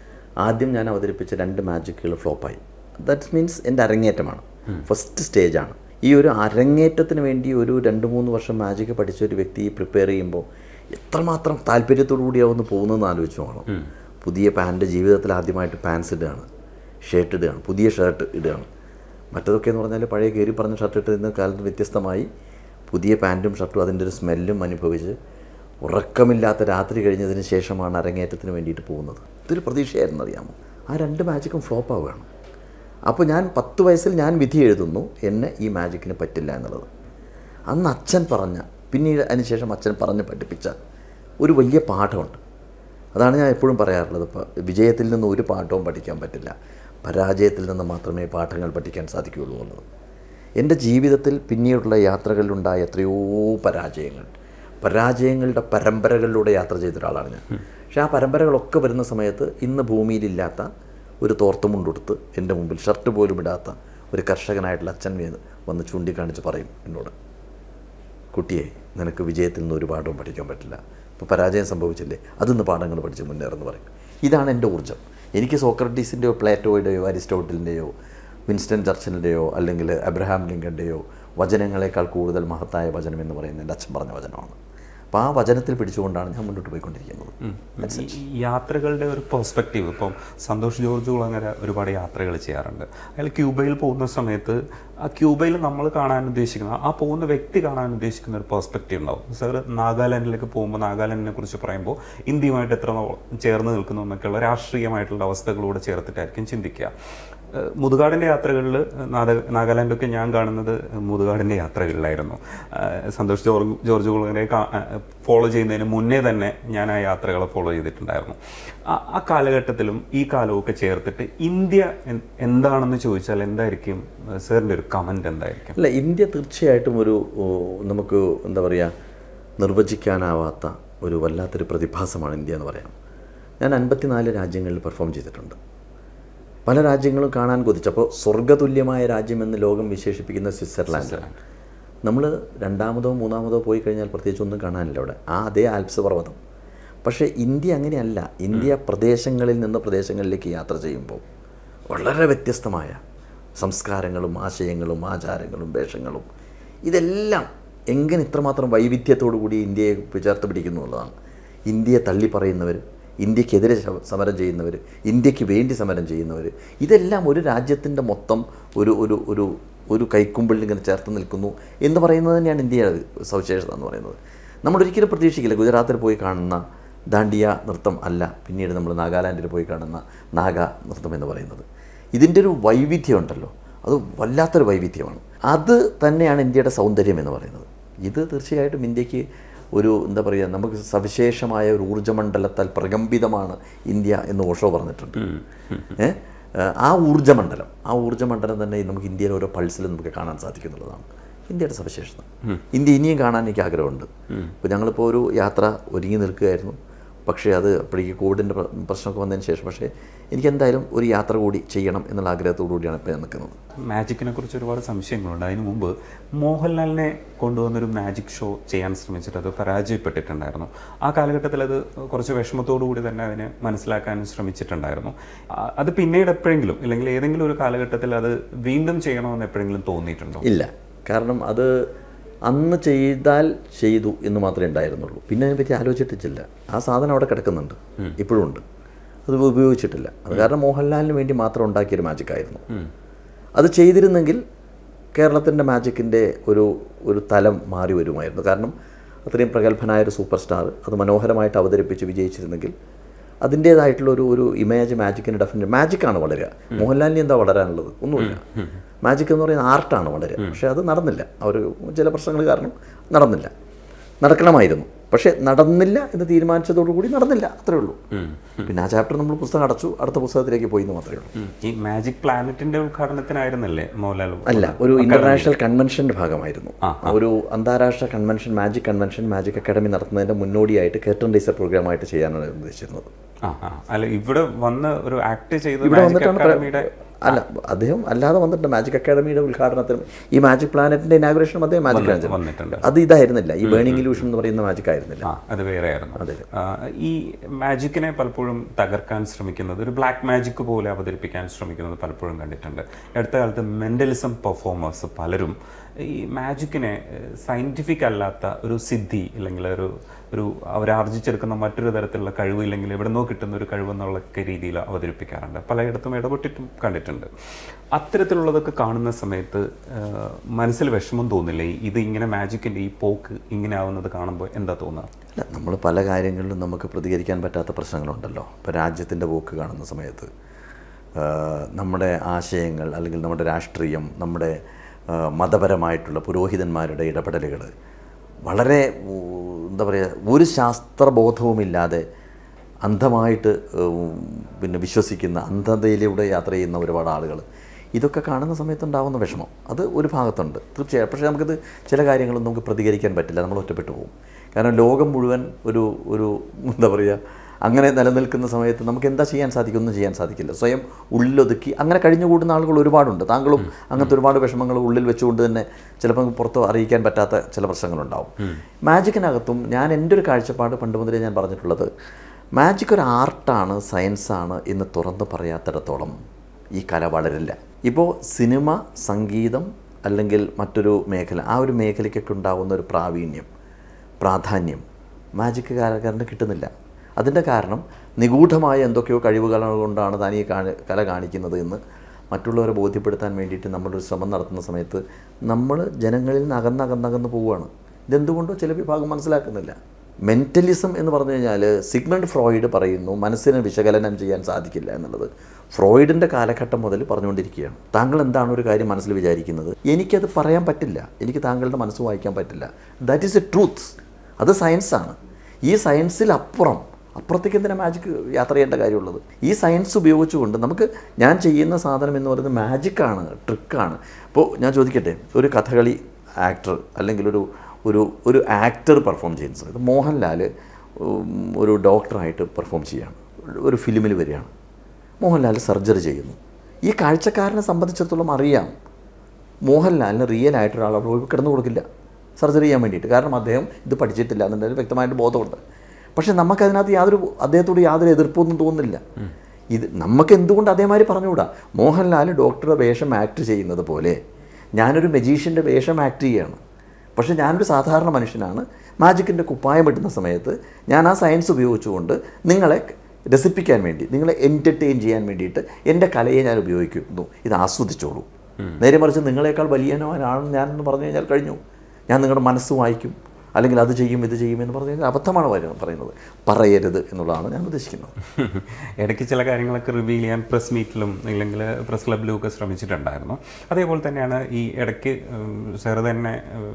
ആദ്യം ഞാൻ അവതരിപ്പിച്ച രണ്ട് മാജിക്കുകൾ ഫ്ലോപ്പായി ദാറ്റ് മീൻസ് എൻ്റെ അരങ്ങേറ്റമാണ് ഫസ്റ്റ് സ്റ്റേജാണ് ഈ ഒരു അരങ്ങേറ്റത്തിന് വേണ്ടി ഒരു രണ്ട് മൂന്ന് വർഷം മാജിക് പഠിച്ച ഒരു വ്യക്തി പ്രിപ്പയർ ചെയ്യുമ്പോൾ എത്രമാത്രം താല്പര്യത്തോടു കൂടിയാവുന്നു പോകുന്നതെന്ന് ആലോചിച്ച് നോക്കണം പുതിയ പാൻറ്റ് ജീവിതത്തിൽ ആദ്യമായിട്ട് പാൻസ് ഇടുകയാണ് ഷർട്ട് ഇടുകയാണ് പുതിയ ഷർട്ട് ഇടുകയാണ് മറ്റതൊക്കെ എന്ന് പറഞ്ഞാൽ പഴയ കയറി പറഞ്ഞ ഷർട്ട് ഇട്ടിരുന്ന കാലത്ത് വ്യത്യസ്തമായി പുതിയ പാൻറ്റും ഷർട്ടും അതിൻ്റെ ഒരു സ്മെല്ലും അനുഭവിച്ച് ഉറക്കമില്ലാത്ത രാത്രി കഴിഞ്ഞതിന് ശേഷമാണ് അരങ്ങേറ്റത്തിന് വേണ്ടിയിട്ട് പോകുന്നത് ഇതൊരു പ്രതീക്ഷയായിരുന്നു അറിയാമോ ആ രണ്ട് മാജിക്കും ഫ്ലോപ്പ് ആവുകയാണ് അപ്പോൾ ഞാൻ പത്ത് വയസ്സിൽ ഞാൻ വിധി എഴുതുന്നു എന്നെ ഈ മാജിക്കിന് പറ്റില്ല എന്നുള്ളത് അന്ന് അച്ഛൻ പറഞ്ഞ പിന്നീട് അതിനുശേഷം അച്ഛൻ പറഞ്ഞ് പഠിപ്പിച്ച ഒരു വലിയ പാഠമുണ്ട് അതാണ് ഞാൻ എപ്പോഴും പറയാറുള്ളത് ഇപ്പോൾ വിജയത്തിൽ നിന്ന് ഒരു പാഠവും പഠിക്കാൻ പറ്റില്ല പരാജയത്തിൽ നിന്ന് മാത്രമേ പാഠങ്ങൾ പഠിക്കാൻ സാധിക്കുകയുള്ളൂ എന്നുള്ളത് എൻ്റെ ജീവിതത്തിൽ പിന്നീടുള്ള യാത്രകളിലുണ്ടായ എത്രയോ പരാജയങ്ങൾ പരാജയങ്ങളുടെ പരമ്പരകളിലൂടെ യാത്ര ചെയ്ത ഒരാളാണ് ഞാൻ പക്ഷേ ആ പരമ്പരകളൊക്കെ വരുന്ന സമയത്ത് ഇന്ന് ഭൂമിയിലില്ലാത്ത ഒരു തോർത്തുമുണ്ടെടുത്ത് എൻ്റെ മുമ്പിൽ ഷർട്ട് പോലും ഇടാത്ത ഒരു കർഷകനായിട്ടുള്ള അച്ഛൻ വീണ് വന്ന് ചൂണ്ടിക്കാണിച്ച് പറയും എന്നോട് കുട്ടിയെ നിനക്ക് വിജയത്തിൽ നിന്ന് ഒരു പാഠവും പഠിക്കാൻ പറ്റില്ല ഇപ്പോൾ പരാജയം സംഭവിച്ചില്ലേ അതിന്ന് പാഠങ്ങൾ പഠിച്ച് മുന്നേറെന്ന് പറയും ഇതാണ് എൻ്റെ ഊർജ്ജം എനിക്ക് സോക്രട്ടീസിൻ്റെയോ പ്ലേറ്റോയുടെയോ അരിസ്റ്റോട്ടലിൻ്റെയോ വിൻസ്റ്റൺ ചർച്ചിലിൻ്റെയോ അല്ലെങ്കിൽ അബ്രഹാം ലിങ്കൻ്റെയോ വചനങ്ങളെക്കാൾ കൂടുതൽ മഹത്തായ വചനം എന്ന് പറയുന്നത് എൻ്റെ അച്ഛൻ പറഞ്ഞ വചനമാണ് അപ്പോൾ ആ വചനത്തിൽ പിടിച്ചുകൊണ്ടാണ് ഞാൻ മുന്നോട്ട് പോയിക്കൊണ്ടിരിക്കുന്നത് ഈ ഈ യാത്രകളുടെ ഒരു പെർസ്പെക്റ്റീവ് ഇപ്പം സന്തോഷ് ജോർജ് കുളങ്ങര ഒരുപാട് യാത്രകൾ ചെയ്യാറുണ്ട് അയാൾ ക്യൂബയിൽ പോകുന്ന സമയത്ത് ആ ക്യൂബയിൽ നമ്മൾ കാണാൻ ഉദ്ദേശിക്കുന്ന ആ പോകുന്ന വ്യക്തി കാണാൻ ഉദ്ദേശിക്കുന്ന ഒരു പെർസ്പെക്റ്റീവ് ഉണ്ടാവും സാർ നാഗാലാൻഡിലേക്ക് പോകുമ്പോൾ നാഗാലാൻഡിനെ കുറിച്ച് പറയുമ്പോൾ ഇന്ത്യയുമായിട്ട് എത്ര ചേർന്ന് നിൽക്കുന്നു എന്നൊക്കെയുള്ള രാഷ്ട്രീയമായിട്ടുള്ള അവസ്ഥകളോട് ചേർത്തിട്ടായിരിക്കും ചിന്തിക്കുക ഏഹ് മുതുകാടിൻ്റെ യാത്രകളിൽ നാഗാലാൻഡൊക്കെ ഞാൻ കാണുന്നത് മുതുകാടിൻ്റെ യാത്രകളിലായിരുന്നു ഏഹ് സന്തോഷ് ജോർജ് ജോർജ് കുളങ്ങരെ ഫോളോ ചെയ്യുന്നതിന് മുന്നേ തന്നെ ഞാൻ ആ യാത്രകളെ ഫോളോ ചെയ്തിട്ടുണ്ടായിരുന്നു ആ- ആ കാലഘട്ടത്തിലും ഈ കാലവും ഒക്കെ ചേർത്തിട്ട് ഇന്ത്യ എൻ- എന്താണെന്ന് ചോദിച്ചാൽ എന്തായിരിക്കും സാറിൻ്റെ ഒരു കമൻറ്റ് എന്തായിരിക്കും അല്ല ഇന്ത്യ തീർച്ചയായിട്ടും ഒരു ഓ, നമുക്ക് എന്താ പറയുക നിർവചിക്കാനാവാത്ത ഒരു വല്ലാത്തൊരു പ്രതിഭാസമാണ് ഇന്ത്യ എന്ന് പറയാം ഞാൻ അൻപത്തിനാല് രാജ്യങ്ങളിൽ പെർഫോം ചെയ്തിട്ടുണ്ട് പല രാജ്യങ്ങളും കാണാൻ കൊതിച്ചപ്പോൾ സ്വർഗതുല്യമായ രാജ്യമെന്ന് ലോകം വിശേഷിപ്പിക്കുന്ന സ്വിറ്റ്സർലാൻഡ് നമ്മൾ രണ്ടാമതോ മൂന്നാമതോ പോയി കഴിഞ്ഞാൽ പ്രത്യേകിച്ച് ഒന്നും കാണാനില്ല അവിടെ ആ അതേ ആൽപ്സ് പർവ്വതം പക്ഷേ ഇന്ത്യ അങ്ങനെയല്ല ഇന്ത്യ പ്രദേശങ്ങളിൽ നിന്ന് പ്രദേശങ്ങളിലേക്ക് യാത്ര ചെയ്യുമ്പോൾ വളരെ വ്യത്യസ്തമായ സംസ്കാരങ്ങളും ആശയങ്ങളും ആചാരങ്ങളും വേഷങ്ങളും ഇതെല്ലാം എങ്ങനെ ഇത്രമാത്രം വൈവിധ്യത്തോടു കൂടി ഇന്ത്യയെ ചേർത്ത് പിടിക്കുന്നു എന്നുള്ളതാണ് ഇന്ത്യയെ തള്ളി പറയുന്നവർ ഇന്ത്യക്കെതിരെ ശ- സമരം ചെയ്യുന്നവർ ഇന്ത്യക്ക് വേണ്ടി സമരം ചെയ്യുന്നവർ ഇതെല്ലാം ഒരു രാജ്യത്തിൻ്റെ മൊത്തം ഒരു ഒരു ഒരു ഒരു കൈക്കുമ്പിളിൽ ഇങ്ങനെ ചേർത്ത് നിൽക്കുന്നു എന്ന് പറയുന്നത് തന്നെയാണ് ഇന്ത്യയുടെ സവിശേഷത എന്ന് പറയുന്നത് നമ്മൾ ഒരിക്കലും പ്രതീക്ഷിക്കില്ല ഗുജറാത്തിൽ പോയി കാണുന്ന ദാണ്ടിയ നൃത്തം അല്ല പിന്നീട് നമ്മൾ നാഗാലാൻഡിൽ പോയി കാണുന്ന നാഗ നൃത്തം എന്ന് പറയുന്നത് ഇതിൻ്റെ ഒരു വൈവിധ്യം ഉണ്ടല്ലോ അത് വല്ലാത്തൊരു വൈവിധ്യമാണ് അത് തന്നെയാണ് ഇന്ത്യയുടെ സൗന്ദര്യം എന്ന് പറയുന്നത് ഇത് തീർച്ചയായിട്ടും ഇന്ത്യക്ക് ഒരു എന്താ പറയുക നമുക്ക് സവിശേഷമായ ഒരു ഊർജ്ജമണ്ഡലത്താൽ പ്രകമ്പിതമാണ് ഇന്ത്യ എന്ന് ഓഷോ പറഞ്ഞിട്ടുണ്ട് ഏ? ആ ഊർജ്ജമണ്ഡലം ആ ഊർജ്ജമണ്ഡലം തന്നെ നമുക്ക് ഇന്ത്യയിലെ ഓരോ പൾസിലും നമുക്ക് കാണാൻ സാധിക്കുന്നുള്ളതാണ് ഇന്ത്യയുടെ സവിശേഷത ഇന്ത്യ ഇനിയും കാണാൻ എനിക്ക് ആഗ്രഹമുണ്ട് ഇപ്പോൾ ഞങ്ങളിപ്പോൾ ഒരു യാത്ര ഒരുങ്ങി നിൽക്കുകയായിരുന്നു പക്ഷേ അത് അപ്പോഴേക്ക് കോവിഡിൻ്റെ പ്ര- പ്രശ്നമൊക്കെ വന്നതിന് ശേഷം പക്ഷേ എനിക്ക് എന്തായാലും ഒരു യാത്ര കൂടി ചെയ്യണം എന്നുള്ള ആഗ്രഹത്തോടു കൂടിയാണ് ഇപ്പോൾ ഞാൻ നിൽക്കുന്നത് മാജിക്കിനെ കുറിച്ച് ഒരുപാട് സംശയങ്ങളുണ്ട് അതിന് മുമ്പ് മോഹൻലാലിനെ കൊണ്ടുവന്നൊരു മാജിക് ഷോ ചെയ്യാൻ ശ്രമിച്ചിട്ട് അത് പരാജയപ്പെട്ടിട്ടുണ്ടായിരുന്നു ആ കാലഘട്ടത്തിൽ അത് കുറച്ച് വിഷമത്തോടു കൂടി തന്നെ അതിനെ മനസ്സിലാക്കാൻ ശ്രമിച്ചിട്ടുണ്ടായിരുന്നു ആ- അത് പിന്നീട് എപ്പോഴെങ്കിലും അല്ലെങ്കിൽ ഏതെങ്കിലും ഒരു കാലഘട്ടത്തിൽ അത് വീണ്ടും ചെയ്യണമെന്ന് എപ്പോഴെങ്കിലും തോന്നിയിട്ടുണ്ടോ ഇല്ല കാരണം അത് അന്ന് ചെയ്താൽ ചെയ്തു എന്ന് മാത്രമേ ഉണ്ടായിരുന്നുള്ളൂ പിന്നെ അതിനെപ്പറ്റി ആലോചിച്ചിട്ടില്ല ആ സാധനം അവിടെ കിടക്കുന്നുണ്ട് ഇപ്പോഴും ഉണ്ട് അത് ഉപയോഗിച്ചിട്ടില്ല അത് കാരണം മോഹൻലാലിന് വേണ്ടി മാത്രം ഉണ്ടാക്കിയൊരു മാജിക്കായിരുന്നു അത് ചെയ്തിരുന്നെങ്കിൽ കേരളത്തിൻ്റെ മാജിക്കിൻ്റെ ഒരു ഒരു തലം മാറി വരുമായിരുന്നു കാരണം അത്രയും പ്രഗത്ഭനായ ഒരു സൂപ്പർ സ്റ്റാർ അത് മനോഹരമായിട്ട് അവതരിപ്പിച്ച് വിജയിച്ചിരുന്നെങ്കിൽ അതിൻ്റേതായിട്ടുള്ള ഒരു ഒരു ഇമേജ് മാജിക്കിന് ഡെഫിനറ്റ് മാജിക്കാണ് വളരുക മോഹൻലാലിന് എന്താ വളരാനുള്ളത് ഒന്നുമില്ല മാജിക് എന്ന് പറയുന്ന ആർട്ടാണ് വളരുക പക്ഷേ അത് നടന്നില്ല ആ ഒരു ചില പ്രശ്നങ്ങൾ കാരണം നടന്നില്ല നടക്കണമായിരുന്നു പക്ഷേ നടന്നില്ല എന്ന് തീരുമാനിച്ചതോടു കൂടി നടന്നില്ല അത്രേ ഉള്ളൂ പിന്നെ ആ ചാപ്റ്റർ നമ്മൾ പുസ്തകം അടച്ചു അടുത്ത പുസ്തകത്തിലേക്ക് പോയി എന്ന് മാത്രമേ ഉള്ളൂ ഉം. ഈ മാജിക് പ്ലാനറ്റിന്റെ ഉദ്ഘാടനത്തിനായിരുന്നല്ലേ മോഹൻലാൽ അല്ല ഒരു ഇന്റർനാഷണൽ കൺവെൻഷന്റെ ഭാഗമായിരുന്നു ഒരു അന്താരാഷ്ട്ര convention magic convention magic academy നടത്തുന്നതിന്റെ മുന്നോടിയായിട്ട് കേട്ടൺ ഡേസർ പ്രോഗ്രാമായിട്ട് ചെയ്യാനാണ് ഉദ്ദേശിച്ചിരുന്നത് ആ ആ അല്ല ഇവിടെ വന്ന് ഒരു ആക്ട് ചെയ്ത ഇവിടെ മാജിക് വന്നിട്ടാണ് പ്ര- അക്കാദമിയുടെ അല്ല അദ്ദേഹം അല്ലാതെ വന്നിട്ടുണ്ട് മാജിക് അക്കാദമിയുടെ ഉദ്ഘാടനത്തിനും ഈ മാജിക് പ്ലാനറ്റിന്റെ ഇനാഗ്രേഷനും അദ്ദേഹം മാജിക് വന്നിട്ടുണ്ട് അത് ഇതായിരുന്നില്ല ഈ ബേണിംഗ് ഇലൂഷൻ എന്ന് പറയുന്ന മാജിക് ആയിരുന്നില്ല ആ അത് വേറെ ആയിരുന്നു ആ, ഈ മാജിക്കിനെ പലപ്പോഴും തകർക്കാൻ ശ്രമിക്കുന്നത് ഒരു ബ്ലാക്ക് മാജിക് പോലെ അവതരിപ്പിക്കാൻ ശ്രമിക്കുന്നത് പലപ്പോഴും കണ്ടിട്ടുണ്ട് അടുത്ത കാലത്ത് മെന്റലിസം പെർഫോമേഴ്സ് പലരും ഈ മാജിക്കിനെ സയൻറ്റിഫിക് അല്ലാത്ത ഒരു സിദ്ധി അല്ലെങ്കിൽ ഒരു ഒരു അവരാർജിച്ചെടുക്കുന്ന മറ്റൊരു തരത്തിലുള്ള കഴിവ് ഇല്ലെങ്കിൽ എവിടുന്നോ കിട്ടുന്ന ഒരു കഴിവെന്നുള്ള ഒക്കെ രീതിയിൽ അവതരിപ്പിക്കാറുണ്ട് പലയിടത്തും ഇടപെട്ടിട്ടും കണ്ടിട്ടുണ്ട് അത്തരത്തിലുള്ളതൊക്കെ കാണുന്ന സമയത്ത് ആ, മനസ്സിൽ വിഷമം തോന്നില്ലേ ഇത് ഇങ്ങനെ മാജിക്കിൻ്റെ ഈ പോക്ക് ഇങ്ങനെ ആവുന്നത് കാണുമ്പോൾ എന്താ തോന്നുക അല്ല നമ്മൾ പല കാര്യങ്ങളിലും നമുക്ക് പ്രതികരിക്കാൻ പറ്റാത്ത പ്രശ്നങ്ങളുണ്ടല്ലോ ഇപ്പോൾ രാജ്യത്തിൻ്റെ പോക്ക് കാണുന്ന സമയത്ത് ആ, നമ്മുടെ ആശയങ്ങൾ അല്ലെങ്കിൽ നമ്മുടെ രാഷ്ട്രീയം നമ്മുടെ ആ, മതപരമായിട്ടുള്ള പുരോഹിതന്മാരുടെ ഇടപെടലുകൾ വളരെ ഊ, എന്താ പറയുക ഒരു ശാസ്ത്രബോധവുമില്ലാതെ അന്ധമായിട്ട് ഉം, പിന്നെ വിശ്വസിക്കുന്ന അന്ധതയിലൂടെ യാത്ര ചെയ്യുന്ന ഒരുപാട് ആളുകൾ ഇതൊക്കെ കാണുന്ന സമയത്തുണ്ടാകുന്ന വിഷമം അത് ഒരു ഭാഗത്തുണ്ട് തീർച്ചയായും പക്ഷേ നമുക്കിത് ചില കാര്യങ്ങളൊന്നും നമുക്ക് പ്രതികരിക്കാൻ പറ്റില്ല നമ്മൾ ഒറ്റപ്പെട്ടു പോകും കാരണം ലോകം മുഴുവൻ ഒരു ഒരു എന്താ പറയുക അങ്ങനെ നിലനിൽക്കുന്ന സമയത്ത് നമുക്ക് എന്താ ചെയ്യാൻ സാധിക്കും ഒന്നും ചെയ്യാൻ സാധിക്കില്ല സ്വയം ഉള്ളിലൊതുക്കി അങ്ങനെ കഴിഞ്ഞുകൂടുന്ന ആളുകൾ ഒരുപാടുണ്ട് താങ്കളും അങ്ങനത്തെ ഒരുപാട് വിഷമങ്ങൾ ഉള്ളിൽ വെച്ചുകൊണ്ട് തന്നെ ചിലപ്പോൾ പുറത്ത് അറിയിക്കാൻ പറ്റാത്ത ചില പ്രശ്നങ്ങളുണ്ടാവും മാജിക്കിനകത്തും ഞാൻ എൻ്റെ ഒരു കാഴ്ചപ്പാട് പണ്ട് മുതലേ ഞാൻ പറഞ്ഞിട്ടുള്ളത് മാജിക് ഒരു ആർട്ടാണ് സയൻസാണ് എന്ന് തുറന്ന് പറയാത്തിടത്തോളം ഈ കല വളരില്ല ഇപ്പോൾ സിനിമ സംഗീതം അല്ലെങ്കിൽ മറ്റൊരു മേഖല ആ ഒരു മേഖലയ്ക്കൊക്കെ ഉണ്ടാകുന്ന ഒരു പ്രാവീണ്യം പ്രാധാന്യം മാജിക് കലാകാരന് കിട്ടുന്നില്ല അതിൻ്റെ കാരണം നിഗൂഢമായ എന്തൊക്കെയോ കഴിവുകൾ കൊണ്ടാണ് താൻ ഈ കാണി കല കാണിക്കുന്നത് എന്ന് മറ്റുള്ളവരെ ബോധ്യപ്പെടുത്താൻ വേണ്ടിയിട്ട് നമ്മളൊരു ശ്രമം നടത്തുന്ന സമയത്ത് നമ്മൾ ജനങ്ങളിൽ നിന്ന് അകന്നകന്നകന്ന് പോവുകയാണ് ഇതെന്തുകൊണ്ടോ ചില വിഭാഗം മനസ്സിലാക്കുന്നില്ല മെൻ്റലിസം എന്ന് പറഞ്ഞു കഴിഞ്ഞാൽ സിഗ്മണ്ട് ഫ്രോയിഡ് പറയുന്നു മനസ്സിനെ വിശകലനം ചെയ്യാൻ സാധിക്കില്ല എന്നുള്ളത് ഫ്രോയിഡിൻ്റെ കാലഘട്ടം മുതൽ പറഞ്ഞുകൊണ്ടിരിക്കുകയാണ് താങ്കൾ എന്താണ് ഒരു കാര്യം മനസ്സിൽ വിചാരിക്കുന്നത് എനിക്കത് പറയാൻ പറ്റില്ല എനിക്ക് താങ്കളുടെ മനസ്സ് വായിക്കാൻ പറ്റില്ല ദാറ്റ് ഈസ് എ ട്രൂത്ത് അത് സയൻസാണ് ഈ സയൻസിൽ അപ്പുറം അപ്പുറത്തേക്ക് എന്തിനാ മാജിക് യാത്ര ചെയ്യേണ്ട കാര്യമുള്ളത് ഈ സയൻസ് ഉപയോഗിച്ചുകൊണ്ട് നമുക്ക് ഞാൻ ചെയ്യുന്ന സാധനം എന്ന് പറയുന്നത് മാജിക്കാണ് ട്രിക്കാണ് ഇപ്പോൾ ഞാൻ ചോദിക്കട്ടെ ഒരു കഥകളി ആക്ടർ അല്ലെങ്കിൽ ഒരു ഒരു ഒരു ആക്ടർ പെർഫോം ചെയ്യുന്ന സമയത്ത് മോഹൻലാൽ ഉം, ഒരു ഡോക്ടറായിട്ട് പെർഫോം ചെയ്യുകയാണ് ഒരു ഫിലിമിൽ വരികയാണ് മോഹൻലാൽ സർജറി ചെയ്യുന്നു ഈ കാഴ്ചക്കാരനെ സംബന്ധിച്ചിടത്തോളം അറിയാം മോഹൻലാലിന് റിയൽ ആയിട്ട് ഒരാൾ അവിടെ പോയി കിടന്നു കൊടുക്കില്ല സർജറി ചെയ്യാൻ വേണ്ടിയിട്ട് കാരണം അദ്ദേഹം ഇത് പഠിച്ചിട്ടില്ല എന്നുള്ളതിൽ വ്യക്തമായിട്ട് ബോധമുണ്ട് പക്ഷേ നമുക്കതിനകത്ത് യാതൊരു അദ്ദേഹത്തോട് യാതൊരു എതിർപ്പൊന്നും തോന്നുന്നില്ല ഇത് നമുക്ക് എന്തുകൊണ്ട് അതേമാതിരി പറഞ്ഞുകൂടാ മോഹൻലാൽ ഡോക്ടറുടെ വേഷം ആക്ട് ചെയ്യുന്നത് പോലെ ഞാനൊരു മെജീഷ്യൻ്റെ വേഷം ആക്ട് ചെയ്യുകയാണ് പക്ഷേ ഞാനൊരു സാധാരണ മനുഷ്യനാണ് മാജിക്കിൻ്റെ കുപ്പായം ഇടുന്ന സമയത്ത് ഞാൻ ആ സയൻസ് ഉപയോഗിച്ചുകൊണ്ട് നിങ്ങളെ രസിപ്പിക്കാൻ വേണ്ടി നിങ്ങളെ എൻ്റർടൈൻ ചെയ്യാൻ വേണ്ടിയിട്ട് എൻ്റെ കലയെ ഞാൻ ഉപയോഗിക്കുന്നു ഇത് ആസ്വദിച്ചോളൂ നേരെ മറിച്ച് നിങ്ങളെക്കാൾ വലിയനവനാണ് ഞാനെന്ന് പറഞ്ഞു കഴിഞ്ഞാൽ കഴിഞ്ഞു ഞാൻ നിങ്ങളുടെ മനസ്സ് വായിക്കും അല്ലെങ്കിൽ അത് ചെയ്യും ഇത് ചെയ്യും എന്ന് പറഞ്ഞു കഴിഞ്ഞാൽ അബദ്ധമാണ് വരു- പറയുന്നത് പറയരുത് എന്നുള്ളതാണ് ഞാൻ ഉദ്ദേശിക്കുന്നത് ഇടയ്ക്ക് ചില കാര്യങ്ങളൊക്കെ റിവീൽ ചെയ്യാൻ പ്രസ് മീറ്റിലും അല്ലെങ്കിൽ പ്രസ് ക്ലബിലും ഒക്കെ ശ്രമിച്ചിട്ടുണ്ടായിരുന്നു അതേപോലെ തന്നെയാണ് ഈ ഇടയ്ക്ക് സാർ തന്നെ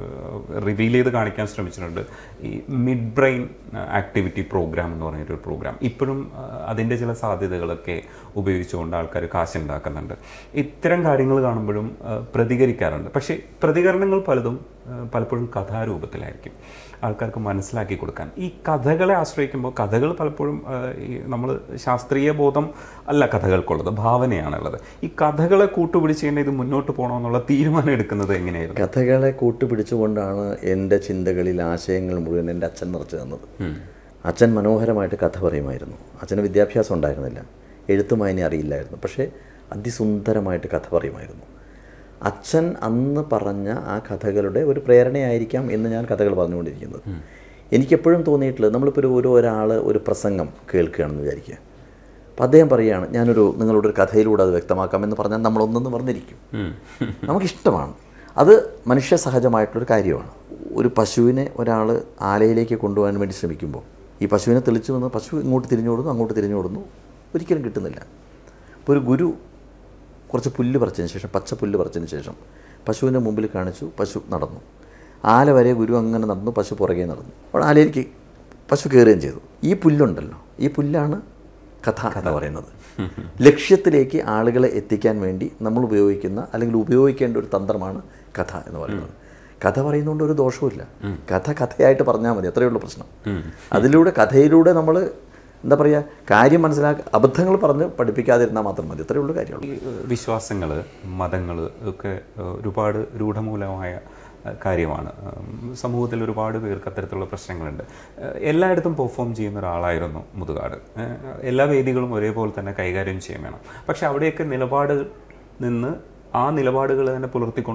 റിവീൽ ചെയ്ത് കാണിക്കാൻ ശ്രമിച്ചിട്ടുണ്ട് ഈ മിഡ് ബ്രെയിൻ ആക്ടിവിറ്റി പ്രോഗ്രാം എന്ന് പറഞ്ഞൊരു പ്രോഗ്രാം ഇപ്പോഴും അതിൻ്റെ ചില സാധ്യതകളൊക്കെ ഉപയോഗിച്ചുകൊണ്ട് ആൾക്കാർ കാശുണ്ടാക്കുന്നുണ്ട് ഇത്തരം കാര്യങ്ങൾ കാണുമ്പോഴും ആ, പ്രതികരിക്കാറുണ്ട് പക്ഷേ പ്രതികരണങ്ങൾ പലതും ആ, പലപ്പോഴും കഥാരൂപത്തിലായിരിക്കും ആൾക്കാർക്ക് മനസ്സിലാക്കി കൊടുക്കാൻ ഈ കഥകളെ ആശ്രയിക്കുമ്പോൾ കഥകൾ പലപ്പോഴും ആ, ഈ നമ്മൾ ശാസ്ത്രീയ ബോധം അല്ല കഥകൾക്കുള്ളത് ഭാവനയാണുള്ളത് ഈ കഥകളെ കൂട്ടുപിടിച്ച് ഇത് മുന്നോട്ട് പോകണമെന്നുള്ള തീരുമാനം എടുക്കുന്നത് എങ്ങനെയായിരുന്നു കഥകളെ കൂട്ടുപിടിച്ചുകൊണ്ടാണ് എൻ്റെ ചിന്തകളിൽ ആശയങ്ങൾ മുഴുവൻ എൻ്റെ അച്ഛൻ നിറച്ചു തന്നത് അച്ഛൻ മനോഹരമായിട്ട് കഥ പറയുമായിരുന്നു അച്ഛന് വിദ്യാഭ്യാസം ഉണ്ടായിരുന്നില്ല എഴുത്തും വായന അറിയില്ലായിരുന്നു പക്ഷേ അതിസുന്ദരമായിട്ട് കഥ പറയുമായിരുന്നു അച്ഛൻ അന്ന് പറഞ്ഞ ആ കഥകളുടെ ഒരു പ്രേരണയായിരിക്കാം എന്ന് ഞാൻ കഥകൾ പറഞ്ഞുകൊണ്ടിരിക്കുന്നത് എനിക്കെപ്പോഴും തോന്നിയിട്ടുള്ളത് നമ്മളിപ്പോൾ ഒരു ഒരു ഒരാൾ ഒരു പ്രസംഗം കേൾക്കുകയാണെന്ന് വിചാരിക്കുക അപ്പോൾ അദ്ദേഹം പറയുകയാണ് ഞാനൊരു നിങ്ങളോട് ഒരു കഥയിലൂടെ അത് വ്യക്തമാക്കാമെന്ന് പറഞ്ഞാൽ നമ്മളൊന്നെന്ന് പറഞ്ഞിരിക്കും നമുക്കിഷ്ടമാണ് അത് മനുഷ്യ സഹജമായിട്ടുള്ളൊരു കാര്യമാണ് ഒരു പശുവിനെ ഒരാൾ ആലയിലേക്ക് കൊണ്ടുപോകാൻ വേണ്ടി ശ്രമിക്കുമ്പോൾ ഈ പശുവിനെ തെളിച്ചു വന്ന് പശു ഇങ്ങോട്ട് തിരിഞ്ഞോടുന്നു അങ്ങോട്ട് തിരിഞ്ഞോടുന്നു ഒരിക്കലും കിട്ടുന്നില്ല അപ്പോൾ ഒരു ഗുരു കുറച്ച് പുല്ല് പറിച്ചതിന് ശേഷം പച്ച പുല്ല് പറിച്ചതിന് ശേഷം പശുവിൻ്റെ മുമ്പിൽ കാണിച്ചു പശു നടന്നു ആല വരെ ഗുരു അങ്ങനെ നടന്നു പശു പുറകെ നടന്നു അപ്പോൾ ആലയിലേക്ക് പശു കയറുകയും ചെയ്തു ഈ പുല്ലുണ്ടല്ലോ ഈ പുല്ലാണ് കഥ എന്ന് പറയുന്നത് ലക്ഷ്യത്തിലേക്ക് ആളുകളെ എത്തിക്കാൻ വേണ്ടി നമ്മൾ ഉപയോഗിക്കുന്ന അല്ലെങ്കിൽ ഉപയോഗിക്കേണ്ട ഒരു തന്ത്രമാണ് കഥ എന്ന് പറയുന്നത് കഥ പറയുന്നതുകൊണ്ട് ഒരു ദോഷവുമില്ല കഥ കഥയായിട്ട് പറഞ്ഞാൽ മതി അത്രയേ ഉള്ളൂ പ്രശ്നം അതിലൂടെ കഥയിലൂടെ നമ്മൾ എന്താ പറയുക കാര്യം മനസ്സിലാക്കി അബദ്ധങ്ങൾ പറഞ്ഞ് പഠിപ്പിക്കാതിരുന്നാൽ മാത്രം മതി അത്രയേ ഉള്ളൂ കാര്യമുള്ളൂ ഈ വിശ്വാസങ്ങൾ മതങ്ങൾ ഒക്കെ ഏഹ്, ഒരുപാട് രൂഢമൂലമായ ഏഹ്, കാര്യമാണ് ഉം, സമൂഹത്തിൽ ഒരുപാട് പേർക്ക് അത്തരത്തിലുള്ള പ്രശ്നങ്ങളുണ്ട് ഏഹ്, എല്ലായിടത്തും പെർഫോം ചെയ്യുന്ന ഒരാളായിരുന്നു മുതുകാട് ഏഹ്, എല്ലാ വേദികളും ഒരേപോലെ തന്നെ കൈകാര്യം ചെയ്യാൻ വേണം പക്ഷെ അവിടെയൊക്കെ നിലപാട് നിന്ന് ആ നിലപാടുകൾ തന്നെ പുലർത്തിക്കൊണ്ട്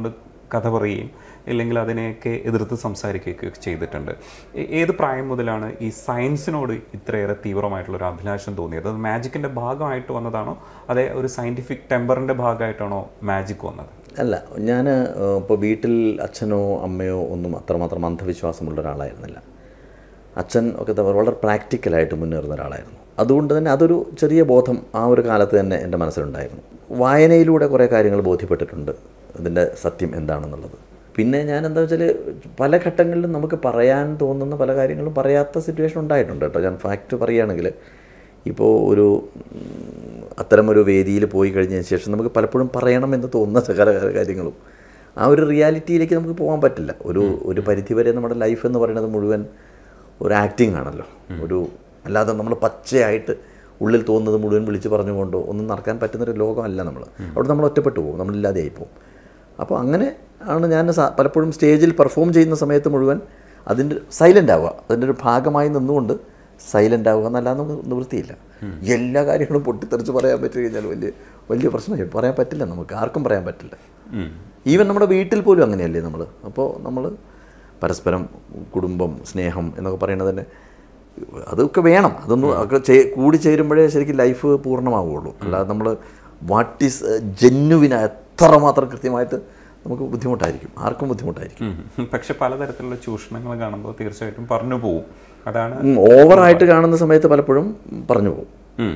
കഥ പറയുകയും ഇല്ലെങ്കിൽ അതിനെയൊക്കെ എതിർത്ത് സംസാരിക്കുകയൊക്കെ ചെയ്തിട്ടുണ്ട് ഏ- ഏത് പ്രായം മുതലാണ് ഈ സയൻസിനോട് ഇത്രയേറെ തീവ്രമായിട്ടുള്ള ഒരു അഭിലാഷം തോന്നിയത് അത് മാജിക്കിൻ്റെ ഭാഗമായിട്ട് വന്നതാണോ അതെ ഒരു സയൻറ്റിഫിക് ടെമ്പറിൻ്റെ ഭാഗമായിട്ടാണോ മാജിക് വന്നത് അല്ല ഞാൻ ഇപ്പോൾ വീട്ടിൽ അച്ഛനോ അമ്മയോ ഒന്നും അത്രമാത്രം അന്ധവിശ്വാസമുള്ള ഒരാളായിരുന്നില്ല അച്ഛൻ ഒക്കെ എന്താ പറയുക വളരെ പ്രാക്ടിക്കലായിട്ട് മുന്നേറുന്ന ഒരാളായിരുന്നു അതുകൊണ്ട് തന്നെ അതൊരു ചെറിയ ബോധം ആ ഒരു കാലത്ത് തന്നെ എൻ്റെ മനസ്സിലുണ്ടായിരുന്നു വായനയിലൂടെ കുറേ കാര്യങ്ങൾ ബോധ്യപ്പെട്ടിട്ടുണ്ട് ഇതിൻ്റെ സത്യം എന്താണെന്നുള്ളത് പിന്നെ ഞാൻ എന്താ വെച്ചാൽ പല ഘട്ടങ്ങളിലും നമുക്ക് പറയാൻ തോന്നുന്ന പല കാര്യങ്ങളും പറയാത്ത സിറ്റുവേഷൻ ഉണ്ടായിട്ടുണ്ട് കേട്ടോ ഞാൻ ഫാക്റ്റ് പറയുകയാണെങ്കിൽ ഇപ്പോൾ ഒരു ഉം, അത്തരമൊരു വേദിയിൽ പോയി കഴിഞ്ഞതിന് ശേഷം നമുക്ക് പലപ്പോഴും പറയണമെന്ന് തോന്നുന്ന സകല കാര്യങ്ങളും ആ ഒരു റിയാലിറ്റിയിലേക്ക് നമുക്ക് പോകാൻ പറ്റില്ല ഒരു ഒരു പരിധിവരെ നമ്മുടെ ലൈഫ് എന്ന് പറയുന്നത് മുഴുവൻ ഒരു ആക്ടിങ് ആണല്ലോ ഒരു അല്ലാതെ നമ്മൾ പച്ചയായിട്ട് ഉള്ളിൽ തോന്നുന്നത് മുഴുവൻ വിളിച്ച് പറഞ്ഞുകൊണ്ടോ ഒന്നും നടക്കാൻ പറ്റുന്നൊരു ലോകമല്ല നമ്മൾ അവിടെ നമ്മൾ ഒറ്റപ്പെട്ടു പോകും നമ്മളില്ലാതെയായി പോകും അപ്പോൾ അങ്ങനെ ആണ് ഞാൻ സ- പലപ്പോഴും സ്റ്റേജിൽ പെർഫോം ചെയ്യുന്ന സമയത്ത് മുഴുവൻ അതിൻ്റെ സൈലൻ്റ് ആവുക അതിൻ്റെ ഒരു ഭാഗമായി നിന്നുകൊണ്ട് സൈലൻ്റ് ആവുക എന്നല്ലാതെ നമുക്ക് നിവൃത്തിയില്ല എല്ലാ കാര്യങ്ങളും പൊട്ടിത്തെറിച്ച് പറയാൻ പറ്റി കഴിഞ്ഞാൽ വലിയ വലിയ പ്രശ്നമായി പറയാൻ പറ്റില്ല നമുക്ക് ആർക്കും പറയാൻ പറ്റില്ല ഈവൻ നമ്മുടെ വീട്ടിൽ പോലും അങ്ങനെയല്ലേ നമ്മൾ അപ്പോൾ നമ്മൾ പരസ്പരം കുടുംബം സ്നേഹം എന്നൊക്കെ പറയുന്നത് തന്നെ അതൊക്കെ വേണം അതൊന്നും ഒക്കെ ചേ- കൂടി ചേരുമ്പോഴേ ശരിക്കും ലൈഫ് പൂർണ്ണമാവുകയുള്ളൂ അല്ലാതെ നമ്മൾ വാട്ട് ഈസ് ജെന്യുവിന എത്രമാത്രം കൃത്യമായിട്ട് നമുക്ക് ബുദ്ധിമുട്ടായിരിക്കും ആർക്കും ബുദ്ധിമുട്ടായിരിക്കും ഉം. പക്ഷെ പലതരത്തിലുള്ള ചൂഷണങ്ങൾ കാണുമ്പോൾ തീർച്ചയായിട്ടും പറഞ്ഞു പോകും അതാണ് ഉം, ഓവറായിട്ട് കാണുന്ന സമയത്ത് പലപ്പോഴും പറഞ്ഞു പോകും ഉം.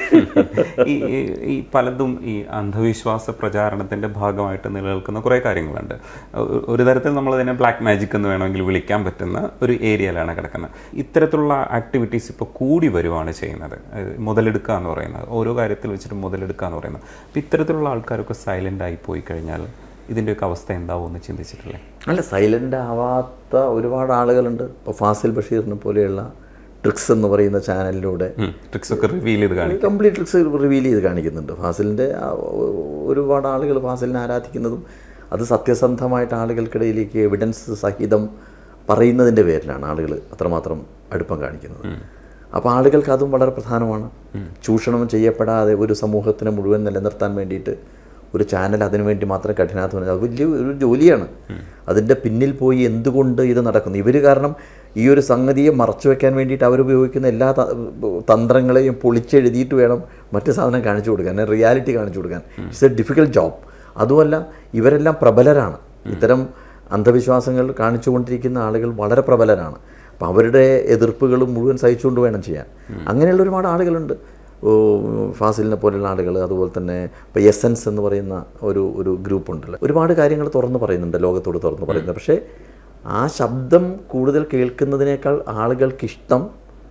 ഈ ഈ- ഈ പലതും ഈ അന്ധവിശ്വാസ പ്രചാരണത്തിന്റെ ഭാഗമായിട്ട് നിലനിൽക്കുന്ന കുറേ കാര്യങ്ങളുണ്ട് ഒ- ഒരു തരത്തിൽ നമ്മൾ അതിനെ ബ്ലാക്ക് മാജിക് എന്ന് വേണമെങ്കിൽ വിളിക്കാൻ പറ്റുന്ന ഒരു ഏരിയയിലാണ് കിടക്കുന്നത് ഇത്തരത്തിലുള്ള ആക്ടിവിറ്റീസ് ഇപ്പോൾ കൂടി വരുവാണ് ചെയ്യുന്നത് അത് മുതലെടുക്കുക എന്ന് പറയുന്നത് ഓരോ കാര്യത്തിൽ വെച്ചിട്ട് മുതലെടുക്കുക എന്ന് പറയുന്നത് അപ്പോൾ ഇത്തരത്തിലുള്ള ആൾക്കാരൊക്കെ സൈലൻ്റ് ആയി പോയി കഴിഞ്ഞാൽ ഇതിൻ്റെയൊക്കെ അവസ്ഥ എന്താവുമെന്ന് ചിന്തിച്ചിട്ടില്ലേ അല്ല സൈലൻ്റ് ആവാത്ത ഒരുപാട് ആളുകളുണ്ട് ഇപ്പോൾ ഫാസിൽ ബഷീറിനെ പോലെയുള്ള ട്രിക്സ് എന്ന് പറയുന്ന ചാനലിലൂടെ ട്രിക്സ് ഒക്കെ റിവീൽ ചെയ്ത് കാണിക്കും കംപ്ലീറ്റ് ട്രിക്സ് റിവീൽ ചെയ്ത് കാണിക്കുന്നുണ്ട് ഫാസിലിൻ്റെ ആ ഒ- ഒരുപാട് ആളുകൾ ഫാസിലിനെ ആരാധിക്കുന്നതും അത് സത്യസന്ധമായിട്ട് ആളുകൾക്കിടയിലേക്ക് എവിഡൻസ് സഹിതം പറയുന്നതിൻ്റെ പേരിലാണ് ആളുകൾ അത്രമാത്രം അടുപ്പം കാണിക്കുന്നത് അപ്പോൾ ആളുകൾക്ക് അതും വളരെ പ്രധാനമാണ് ചൂഷണം ചെയ്യപ്പെടാതെ ഒരു സമൂഹത്തിനെ മുഴുവൻ നിലനിർത്താൻ വേണ്ടിയിട്ട് ഒരു ചാനൽ അതിനു വേണ്ടി മാത്രം കഠിനാധ്വാനം അത് വലിയ ഒരു ജോലിയാണ് അതിൻ്റെ പിന്നിൽ പോയി എന്തുകൊണ്ട് ഇത് നടക്കുന്നു ഇവർ കാരണം ഈ ഒരു സംഗതിയെ മറച്ചു വെക്കാൻ വേണ്ടിയിട്ട് അവരുപയോഗിക്കുന്ന എല്ലാ ത- തന്ത്രങ്ങളെയും പൊളിച്ചെഴുതിയിട്ട് വേണം മറ്റു സാധനം കാണിച്ചു കൊടുക്കാൻ റിയാലിറ്റി കാണിച്ചു കൊടുക്കാൻ ഇറ്റ്സ് എ ഡിഫിക്കൽട്ട് ജോബ് അതുമല്ല ഇവരെല്ലാം പ്രബലരാണ് ഇത്തരം അന്ധവിശ്വാസങ്ങൾ കാണിച്ചുകൊണ്ടിരിക്കുന്ന ആളുകൾ വളരെ പ്രബലരാണ് അപ്പം അവരുടെ എതിർപ്പുകൾ മുഴുവൻ സഹിച്ചുകൊണ്ട് വേണം ചെയ്യാൻ അങ്ങനെയുള്ള ഒരുപാട് ആളുകളുണ്ട് ഓ, ഫാസിലിനെ പോലെയുള്ള ആളുകൾ അതുപോലെ തന്നെ ഇപ്പോൾ എസൻസ് എന്ന് പറയുന്ന ഒരു ഒരു ഗ്രൂപ്പ് ഉണ്ടല്ലോ ഒരുപാട് കാര്യങ്ങൾ തുറന്ന് പറയുന്നുണ്ട് ലോകത്തോട് തുറന്ന് പറയുന്നുണ്ട് പക്ഷേ ആ ശബ്ദം കൂടുതൽ കേൾക്കുന്നതിനേക്കാൾ ആളുകൾക്കിഷ്ടം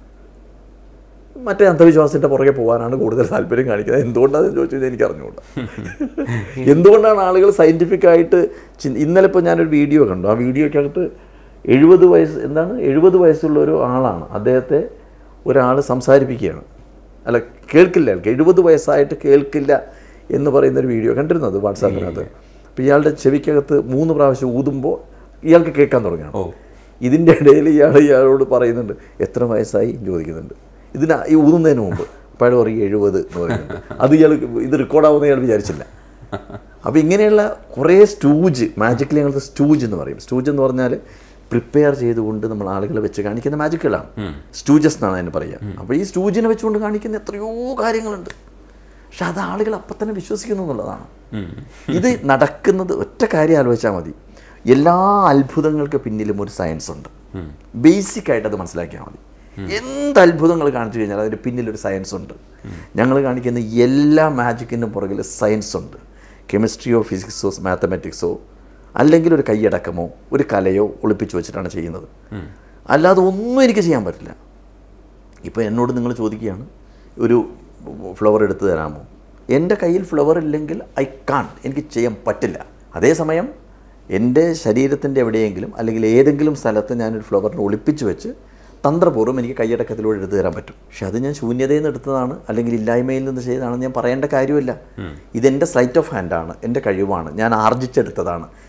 മറ്റേ അന്ധവിശ്വാസത്തിൻ്റെ പുറകെ പോകാനാണ് കൂടുതൽ താല്പര്യം കാണിക്കുന്നത് എന്തുകൊണ്ടാണെന്ന് ചോദിച്ചു കഴിഞ്ഞാൽ എനിക്ക് അറിഞ്ഞുകൂടാ എന്തുകൊണ്ടാണ് ആളുകൾ സയൻറ്റിഫിക് ആയിട്ട് ചിന്ത ഇന്നലെ ഇപ്പോൾ ഞാനൊരു വീഡിയോ കണ്ടു ആ വീഡിയോക്കകത്ത് എഴുപത് വയസ്സ് എന്താണ് എഴുപത് വയസ്സുള്ള ഒരു ആളാണ് അദ്ദേഹത്തെ ഒരാൾ സംസാരിപ്പിക്കുകയാണ് അല്ല കേൾക്കില്ല അയാൾക്ക് എഴുപത് വയസ്സായിട്ട് കേൾക്കില്ല എന്ന് പറയുന്നൊരു വീഡിയോ കണ്ടിരുന്നത് വാട്സാപ്പിനകത്ത് അപ്പോൾ ഇയാളുടെ ചെവിക്കകത്ത് മൂന്ന് പ്രാവശ്യം ഊതുമ്പോൾ ഇയാൾക്ക് കേൾക്കാൻ തുടങ്ങുകയാണ് ഓ ഇതിൻ്റെ ഇടയിൽ ഇയാൾ ഇയാളോട് പറയുന്നുണ്ട് എത്ര വയസ്സായി എന്ന് ചോദിക്കുന്നുണ്ട് ഇതിന് ഈ ഊതുന്നതിന് മുമ്പ് അപ്പോൾ അയാൾ പറയും എഴുപത് എന്ന് പറയുന്നുണ്ട് അത് ഇയാൾ ഇത് റെക്കോർഡാവുന്ന ഇയാൾ വിചാരിച്ചില്ല അപ്പോൾ ഇങ്ങനെയുള്ള കുറേ സ്റ്റൂജ് മാജിക്കിൽ ഞങ്ങൾക്ക് സ്റ്റൂജ് എന്ന് പറയും സ്റ്റൂജ് എന്ന് പറഞ്ഞാൽ പ്രിപ്പയർ ചെയ്തുകൊണ്ട് നമ്മൾ ആളുകളെ വെച്ച് കാണിക്കുന്ന മാജിക്കുകളാണ് സ്റ്റൂജസ് എന്നാണ് അതിന് പറയുക അപ്പോൾ ഈ സ്റ്റൂജിനെ വെച്ചുകൊണ്ട് കാണിക്കുന്ന എത്രയോ കാര്യങ്ങളുണ്ട് പക്ഷെ അത് ആളുകൾ അപ്പം തന്നെ വിശ്വസിക്കുന്നു എന്നുള്ളതാണ് ഇത് നടക്കുന്നത് ഒറ്റ കാര്യം ആലോചിച്ചാൽ മതി എല്ലാ അത്ഭുതങ്ങൾക്ക് പിന്നിലും ഒരു സയൻസ് ഉണ്ട് ബേസിക് ആയിട്ട് അത് മനസ്സിലാക്കിയാൽ മതി എന്ത് അത്ഭുതങ്ങൾ കാണിച്ചു കഴിഞ്ഞാൽ അതിന് പിന്നിലൊരു സയൻസ് ഉണ്ട് ഞങ്ങൾ കാണിക്കുന്ന എല്ലാ മാജിക്കിനും പുറകിൽ സയൻസ് ഉണ്ട് കെമിസ്ട്രിയോ ഫിസിക്സോ മാത്തമാറ്റിക്സോ അല്ലെങ്കിൽ ഒരു കൈയടക്കമോ ഒരു കലയോ ഒളിപ്പിച്ച് വെച്ചിട്ടാണ് ചെയ്യുന്നത് അല്ലാതെ ഒന്നും എനിക്ക് ചെയ്യാൻ പറ്റില്ല ഇപ്പോൾ എന്നോട് നിങ്ങൾ ചോദിക്കുകയാണ് ഒരു ഫ്ലവർ എടുത്തു തരാമോ എൻ്റെ കയ്യിൽ ഫ്ലവർ ഇല്ലെങ്കിൽ ഐ കാൺ എനിക്ക് ചെയ്യാൻ പറ്റില്ല അതേസമയം എൻ്റെ ശരീരത്തിൻ്റെ എവിടെയെങ്കിലും അല്ലെങ്കിൽ ഏതെങ്കിലും സ്ഥലത്ത് ഞാനൊരു ഫ്ലവറിനെ ഒളിപ്പിച്ച് വെച്ച് തന്ത്രപൂർവ്വം എനിക്ക് കൈയടക്കത്തിലൂടെ എടുത്തു തരാൻ പറ്റും പക്ഷെ അത് ഞാൻ ശൂന്യതയിൽ നിന്ന് എടുത്തതാണ് അല്ലെങ്കിൽ ഇല്ലായ്മയിൽ നിന്ന് ചെയ്തതാണെന്ന് ഞാൻ പറയേണ്ട കാര്യമില്ല ഇതെൻ്റെ സ്ലൈറ്റ് ഓഫ് ഹാൻഡാണ് എൻ്റെ കഴിവാണ് ഞാൻ ആർജിച്ചെടുത്തതാണ്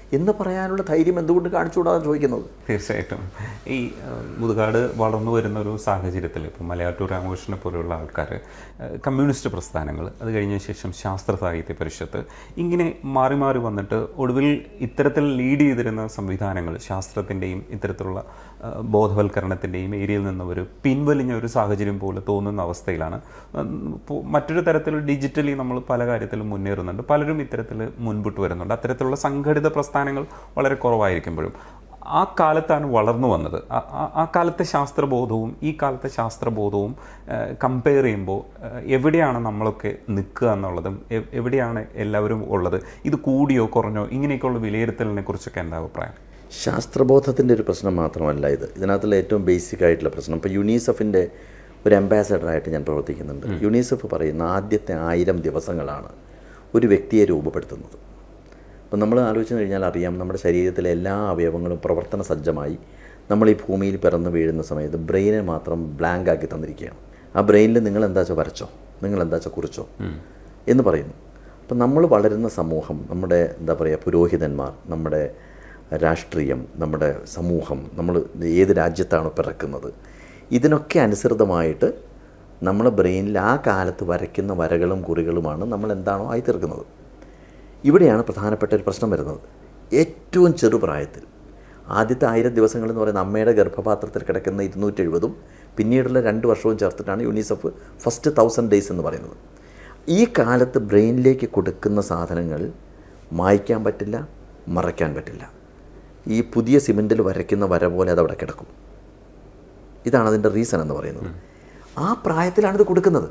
എന്ന് പറയാനുള്ള ധൈര്യം എന്തുകൊണ്ട് കാണിച്ചുകൂടാതെ ചോദിക്കുന്നത് തീർച്ചയായിട്ടും ഈ ആ, മുതുകാട് വളർന്നു വരുന്ന ഒരു സാഹചര്യത്തിൽ ഇപ്പോൾ മലയാറ്റൂർ രാമകൃഷ്ണനെ പോലെയുള്ള ആൾക്കാർ കമ്മ്യൂണിസ്റ്റ് പ്രസ്ഥാനങ്ങൾ അത് കഴിഞ്ഞ ശേഷം ശാസ്ത്ര സാഹിത്യ പരിഷത്ത് ഇങ്ങനെ മാറി മാറി വന്നിട്ട് ഒടുവിൽ ഇത്തരത്തിൽ ലീഡ് ചെയ്തിരുന്ന സംവിധാനങ്ങൾ ശാസ്ത്രത്തിൻ്റെയും ഇത്തരത്തിലുള്ള ആ, ബോധവൽക്കരണത്തിൻ്റെയും ഏരിയയിൽ നിന്ന് ഒരു പിൻവലിഞ്ഞ ഒരു സാഹചര്യം പോലെ തോന്നുന്ന അവസ്ഥയിലാണ് ഉം, ഇപ്പോൾ മറ്റൊരു തരത്തിൽ ഡിജിറ്റലി നമ്മൾ പല കാര്യത്തിലും മുന്നേറുന്നുണ്ട് പലരും ഇത്തരത്തിൽ മുൻപോട്ട് വരുന്നുണ്ട് അത്തരത്തിലുള്ള സംഘടിത പ്രസ്ഥാനങ്ങൾ വളരെ കുറവായിരിക്കുമ്പോഴും ആ കാലത്താണ് വളർന്നു വന്നത് ആ- ആ- ആ കാലത്തെ ശാസ്ത്രബോധവും ഈ കാലത്തെ ശാസ്ത്രബോധവും കമ്പയർ ചെയ്യുമ്പോൾ ഏഹ്, എവിടെയാണ് നമ്മളൊക്കെ നിൽക്കുക എന്നുള്ളതും എ- എവിടെയാണ് എല്ലാവരും ഉള്ളത് ഇത് കൂടിയോ കുറഞ്ഞോ ഇങ്ങനെയൊക്കെയുള്ള വിലയിരുത്തലിനെ കുറിച്ചൊക്കെ എന്താ അഭിപ്രായം ശാസ്ത്രബോധത്തിൻ്റെ ഒരു പ്രശ്നം മാത്രമല്ല ഇത് ഇതിനകത്തുള്ള ഏറ്റവും ബേസിക് ആയിട്ടുള്ള പ്രശ്നം ഇപ്പോൾ യുനീസെഫിൻ്റെ ഒരു അംബാസഡറായിട്ട് ഞാൻ പ്രവർത്തിക്കുന്നുണ്ട് യുനീസെഫ് പറയുന്ന ആദ്യത്തെ ആയിരം ദിവസങ്ങളാണ് ഒരു വ്യക്തിയെ രൂപപ്പെടുത്തുന്നത് അപ്പം നമ്മൾ ആലോചിച്ച് കഴിഞ്ഞാൽ അറിയാം നമ്മുടെ ശരീരത്തിലെ എല്ലാ അവയവങ്ങളും പ്രവർത്തന സജ്ജമായി നമ്മൾ ഈ ഭൂമിയിൽ പിറന്ന് വീഴുന്ന സമയത്ത് ബ്രെയിനെ മാത്രം ബ്ലാങ്ക് ആക്കി തന്നിരിക്കുകയാണ് ആ ബ്രെയിനിൽ നിങ്ങൾ എന്താ വെച്ചാൽ വരച്ചോ നിങ്ങൾ എന്താ വെച്ചാൽ കുറിച്ചോ എന്ന് പറയുന്നു അപ്പം നമ്മൾ വളരുന്ന സമൂഹം നമ്മുടെ എന്താ പറയുക പുരോഹിതന്മാർ നമ്മുടെ രാഷ്ട്രീയം നമ്മുടെ സമൂഹം നമ്മൾ ഏത് രാജ്യത്താണ് പിറക്കുന്നത് ഇതിനൊക്കെ അനുസൃതമായിട്ട് നമ്മുടെ ബ്രെയിനിൽ ആ കാലത്ത് വരയ്ക്കുന്ന വരകളും കുറികളുമാണ് നമ്മൾ എന്താണോ ആയി തീർക്കുന്നത് ഇവിടെയാണ് പ്രധാനപ്പെട്ട ഒരു പ്രശ്നം വരുന്നത് ഏറ്റവും ചെറുപ്രായത്തിൽ ആദ്യത്തെ ആയിരം ദിവസങ്ങൾ എന്ന് പറയുന്ന അമ്മയുടെ ഗർഭപാത്രത്തിൽ കിടക്കുന്ന ഇരുന്നൂറ്റി എഴുപതും പിന്നീടുള്ള രണ്ട് വർഷവും ചേർത്തിട്ടാണ് യൂണിസെഫ് ഫസ്റ്റ് തൗസൻഡ് ഡേയ്സ് എന്ന് പറയുന്നത് ഈ കാലത്ത് ബ്രെയിനിലേക്ക് കൊടുക്കുന്ന സാധനങ്ങൾ മായ്ക്കാൻ പറ്റില്ല മറയ്ക്കാൻ പറ്റില്ല ഈ പുതിയ സിമെൻറ്റിൽ വരയ്ക്കുന്ന വര പോലെ അതവിടെ കിടക്കും ഇതാണ് അതിൻ്റെ റീസൺ എന്ന് പറയുന്നത് ആ പ്രായത്തിലാണ് ഇത് കൊടുക്കുന്നത്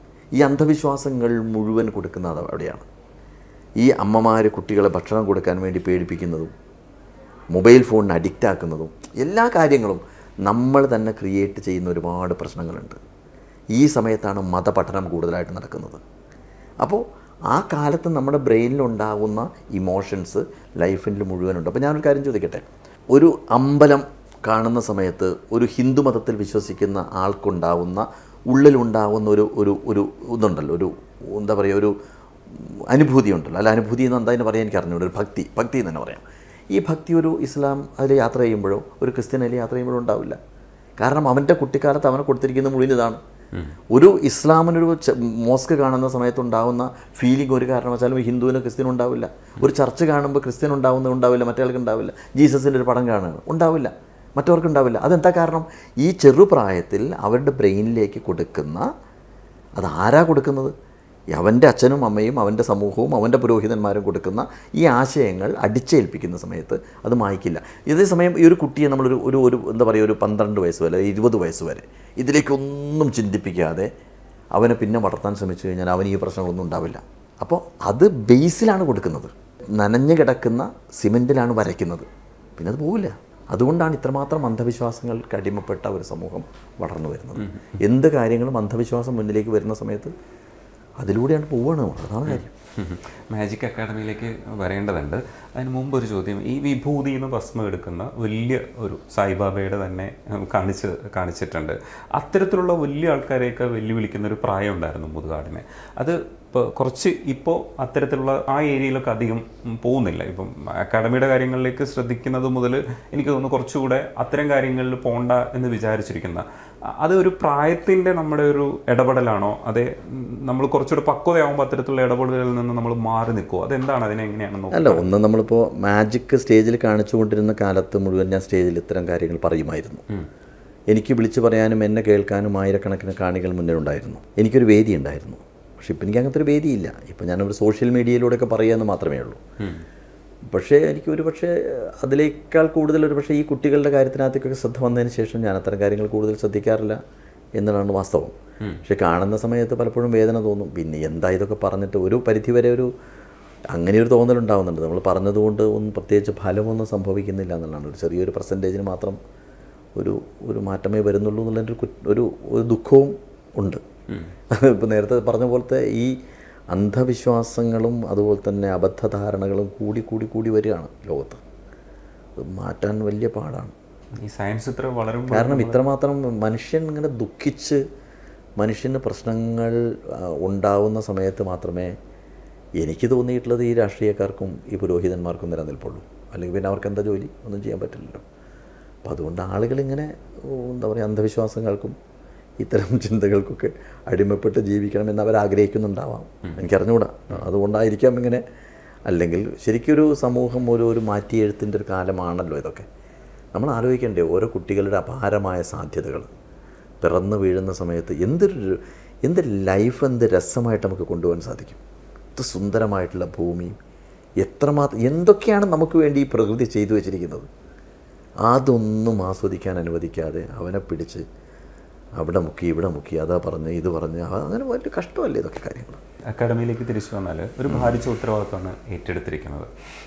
ഈ അന്ധവിശ്വാസങ്ങൾ മുഴുവൻ കൊടുക്കുന്നത് അവിടെയാണ് ഈ അമ്മമാർ കുട്ടികളെ ഭക്ഷണം കൊടുക്കാൻ വേണ്ടി പേടിപ്പിക്കുന്നതും മൊബൈൽ ഫോണിന് അഡിക്റ്റ് ആക്കുന്നതും എല്ലാ കാര്യങ്ങളും നമ്മൾ തന്നെ ക്രിയേറ്റ് ചെയ്യുന്ന ഒരുപാട് പ്രശ്നങ്ങളുണ്ട് ഈ സമയത്താണ് മതപഠനം കൂടുതലായിട്ട് നടക്കുന്നത് അപ്പോൾ ആ കാലത്ത് നമ്മുടെ ബ്രെയിനിലുണ്ടാകുന്ന ഇമോഷൻസ് ലൈഫിൽ മുഴുവനുണ്ട് അപ്പോൾ ഞാനൊരു കാര്യം ചോദിക്കട്ടെ ഒരു അമ്പലം കാണുന്ന സമയത്ത് ഒരു ഹിന്ദു മതത്തിൽ വിശ്വസിക്കുന്ന ആൾക്കുണ്ടാവുന്ന ഉള്ളിലുണ്ടാവുന്ന ഒരു ഒരു ഒരു ഇതുണ്ടല്ലോ ഒരു എന്താ പറയുക ഒരു അനുഭൂതി ഉണ്ടല്ലോ അല്ല അനുഭൂതി എന്ന് എന്താ പറയാൻ എനിക്ക് അറിഞ്ഞൂടെ ഒരു ഭക്തി ഭക്തി എന്ന് തന്നെ പറയാം ഈ ഭക്തി ഒരു ഇസ്ലാം അതിൽ യാത്ര ചെയ്യുമ്പോഴോ ഒരു ക്രിസ്ത്യൻ അതിൽ യാത്ര ചെയ്യുമ്പോഴോ ഉണ്ടാവില്ല കാരണം അവൻ്റെ കുട്ടിക്കാലത്ത് അവനെ കൊടുത്തിരിക്കുന്ന മുഴുവൻ ഇതാണ് ഒരു ഇസ്ലാമിനൊരു ച- മോസ്ക് കാണുന്ന സമയത്തുണ്ടാവുന്ന ഫീലിംഗ് ഒരു കാരണവശാലും ഹിന്ദുവിനോ ക്രിസ്ത്യനും ഉണ്ടാവില്ല ഒരു ചർച്ച് കാണുമ്പോൾ ക്രിസ്ത്യൻ ഉണ്ടാവുന്നത് ഉണ്ടാവില്ല മറ്റേ ഉണ്ടാവില്ല ജീസസിൻ്റെ ഒരു പടം കാണുകയാണ് ഉണ്ടാവില്ല മറ്റവർക്ക് ഉണ്ടാവില്ല അതെന്താ കാരണം ഈ ചെറുപ്രായത്തിൽ അവരുടെ ബ്രെയിനിലേക്ക് കൊടുക്കുന്ന അത് ആരാ കൊടുക്കുന്നത് ഈ അവൻ്റെ അച്ഛനും അമ്മയും അവൻ്റെ സമൂഹവും അവൻ്റെ പുരോഹിതന്മാരും കൊടുക്കുന്ന ഈ ആശയങ്ങൾ അടിച്ചേൽപ്പിക്കുന്ന സമയത്ത് അത് മായ്ക്കില്ല ഇതേ സമയം ഈ ഒരു കുട്ടിയെ നമ്മളൊരു ഒരു ഒരു എന്താ പറയുക ഒരു പന്ത്രണ്ട് വയസ്സ് വരെ ഇരുപത് വയസ്സ് വരെ ഇതിലേക്കൊന്നും ചിന്തിപ്പിക്കാതെ അവനെ പിന്നെ വളർത്താൻ ശ്രമിച്ചു കഴിഞ്ഞാൽ അവന് ഈ പ്രശ്നങ്ങളൊന്നും ഉണ്ടാവില്ല അപ്പോൾ അത് ബേസിലാണ് കൊടുക്കുന്നത് നനഞ്ഞു കിടക്കുന്ന സിമെൻറ്റിലാണ് വരയ്ക്കുന്നത് പിന്നെ അത് പോവില്ല അതുകൊണ്ടാണ് ഇത്രമാത്രം അന്ധവിശ്വാസങ്ങൾക്ക് അടിമപ്പെട്ട ഒരു സമൂഹം വളർന്നു വരുന്നത് എന്ത് കാര്യങ്ങളും അന്ധവിശ്വാസം മുന്നിലേക്ക് വരുന്ന സമയത്ത് അതിലൂടെയാണ് പോവുകയാണ് നമ്മൾ അതാണ് കാര്യം മാജിക് അക്കാഡമിയിലേക്ക് വരേണ്ടതുണ്ട് അതിന് മുമ്പ് ഒരു ചോദ്യം ഈ വിഭൂതി എന്ന് ഭസ്മം എടുക്കുന്ന വലിയ ഒരു സായിബാബയുടെ തന്നെ ഉം, കാണിച്ച് കാണിച്ചിട്ടുണ്ട് അത്തരത്തിലുള്ള വലിയ ആൾക്കാരെയൊക്കെ വെല്ലുവിളിക്കുന്ന ഒരു പ്രായം ഉണ്ടായിരുന്നു മുതുകാടിനെ അത് ഇപ്പോൾ കുറച്ച് ഇപ്പോൾ അത്തരത്തിലുള്ള ആ ഏരിയയിലൊക്കെ അധികം ഉം, പോകുന്നില്ല ഇപ്പം അക്കാഡമിയുടെ കാര്യങ്ങളിലേക്ക് ശ്രദ്ധിക്കുന്നത് മുതൽ എനിക്ക് തോന്നുന്നു കുറച്ചുകൂടെ അത്തരം കാര്യങ്ങളിൽ പോണ്ട എന്ന് വിചാരിച്ചിരിക്കുന്ന അ- അത് ഒരു പ്രായത്തിൻ്റെ നമ്മുടെ ഒരു ഇടപെടലാണോ അതെ നമ്മൾ കുറച്ചുകൂടെ പക്വതയാകുമ്പോൾ അത്തരത്തിലുള്ള ഇടപെടലുകളിൽ നിന്ന് നമ്മൾ മാറി നിൽക്കുമോ അതെന്താണ് അതിനെ എങ്ങനെയാണ് നോക്കുക അല്ല ഒന്ന് നമ്മളിപ്പോൾ മാജിക് സ്റ്റേജിൽ കാണിച്ചുകൊണ്ടിരുന്ന കാലത്ത് മുഴുവൻ ഞാൻ സ്റ്റേജിൽ ഇത്തരം കാര്യങ്ങൾ പറയുമായിരുന്നു എനിക്ക് വിളിച്ചു പറയാനും എന്നെ കേൾക്കാനും ആയിരക്കണക്കിന് കാണികൾ മുന്നിൽ ഉണ്ടായിരുന്നു എനിക്കൊരു വേദി ഉണ്ടായിരുന്നു പക്ഷെ ഇപ്പം എനിക്ക് അങ്ങനത്തെ ഒരു വേദിയില്ല ഇപ്പം ഞാനൊരു സോഷ്യൽ മീഡിയയിലൂടെയൊക്കെ പറയാമെന്ന് മാത്രമേ ഉള്ളൂ പക്ഷേ എനിക്ക് ഒരു പക്ഷേ അതിനേക്കാൾ കൂടുതൽ ഒരു പക്ഷേ ഈ കുട്ടികളുടെ കാര്യത്തിനകത്തേക്കൊക്കെ ശ്രദ്ധ വന്നതിന് ശേഷം ഞാൻ അത്തരം കാര്യങ്ങൾ കൂടുതൽ ശ്രദ്ധിക്കാറില്ല എന്നുള്ളതാണ് വാസ്തവം പക്ഷെ കാണുന്ന സമയത്ത് പലപ്പോഴും വേദന തോന്നും പിന്നെ എന്താ ഇതൊക്കെ പറഞ്ഞിട്ട് ഒരു പരിധിവരെ ഒരു അങ്ങനെ ഒരു തോന്നലുണ്ടാവുന്നുണ്ട് നമ്മൾ പറഞ്ഞതുകൊണ്ട് ഒന്നും പ്രത്യേകിച്ച് ഫലമൊന്നും സംഭവിക്കുന്നില്ല എന്നുള്ളതാണ് ഒരു ചെറിയൊരു പെർസെൻറ്റേജിന് മാത്രം ഒരു ഒരു മാറ്റമേ വരുന്നുള്ളൂ എന്നുള്ളതിൻ്റെ ഒരു കു- ഒരു ഒരു ദുഃഖവും ഉണ്ട് ഇപ്പോൾ നേരത്തെ പറഞ്ഞ പോലത്തെ ഈ അന്ധവിശ്വാസങ്ങളും അതുപോലെ തന്നെ അബദ്ധധാരണകളും കൂടി കൂടി കൂടി വരികയാണ് ലോകത്ത് അത് മാറ്റാൻ വലിയ പാടാണ് ഈ സയൻസ് ഇത്ര വളരുമ്പോൾ കാരണം ഇത്രമാത്രം മനുഷ്യൻ ഇങ്ങനെ ദുഃഖിച്ച് മനുഷ്യന് പ്രശ്നങ്ങൾ ആ, ഉണ്ടാവുന്ന സമയത്ത് മാത്രമേ എനിക്ക് തോന്നിയിട്ടുള്ളത് ഈ രാഷ്ട്രീയക്കാർക്കും ഈ പുരോഹിതന്മാർക്കും നിലനിൽപ്പുള്ളൂ അല്ലെങ്കിൽ പിന്നെ അവർക്ക് എന്താ ജോലി ഒന്നും ചെയ്യാൻ പറ്റില്ലല്ലോ അപ്പോൾ അതുകൊണ്ട് ആളുകളിങ്ങനെ ഓ, എന്താ പറയുക അന്ധവിശ്വാസങ്ങൾക്കും ഇത്തരം ചിന്തകൾക്കൊക്കെ അടിമപ്പെട്ട് ജീവിക്കണമെന്ന് അവർ ആഗ്രഹിക്കുന്നുണ്ടാവാം എനിക്കറിഞ്ഞുകൂടാ അതുകൊണ്ടായിരിക്കാം ഇങ്ങനെ അല്ലെങ്കിൽ ശരിക്കൊരു സമൂഹം ഒരു ഒരു മാറ്റിയെഴുത്തിൻ്റെ ഒരു കാലമാണല്ലോ ഇതൊക്കെ നമ്മൾ ആലോചിക്കേണ്ടേ ഓരോ കുട്ടികളുടെ അപാരമായ സാധ്യതകൾ പിറന്നു വീഴുന്ന സമയത്ത് എന്തൊരു എന്ത് ലൈഫ് എന്ത് രസമായിട്ട് നമുക്ക് കൊണ്ടുപോകാൻ സാധിക്കും ഇത് സുന്ദരമായിട്ടുള്ള ഭൂമി എത്രമാത്രം എന്തൊക്കെയാണ് നമുക്ക് വേണ്ടി ഈ പ്രകൃതി ചെയ്തു വെച്ചിരിക്കുന്നത് അതൊന്നും ആസ്വദിക്കാൻ അനുവദിക്കാതെ അവനെ പിടിച്ച് അവിടെ മുക്കി ഇവിടെ മുക്കി അതാ പറഞ്ഞ് ഇത് പറഞ്ഞ് ആ, അങ്ങനെ വലിയ കഷ്ടമല്ലേ ഇതൊക്കെ കാര്യങ്ങൾ അക്കാഡമിയിലേക്ക് തിരിച്ചു വന്നാൽ ഒരു ഭാരിച്ച ഉത്തരവാദിത്തമാണ് ഏറ്റെടുത്തിരിക്കുന്നത്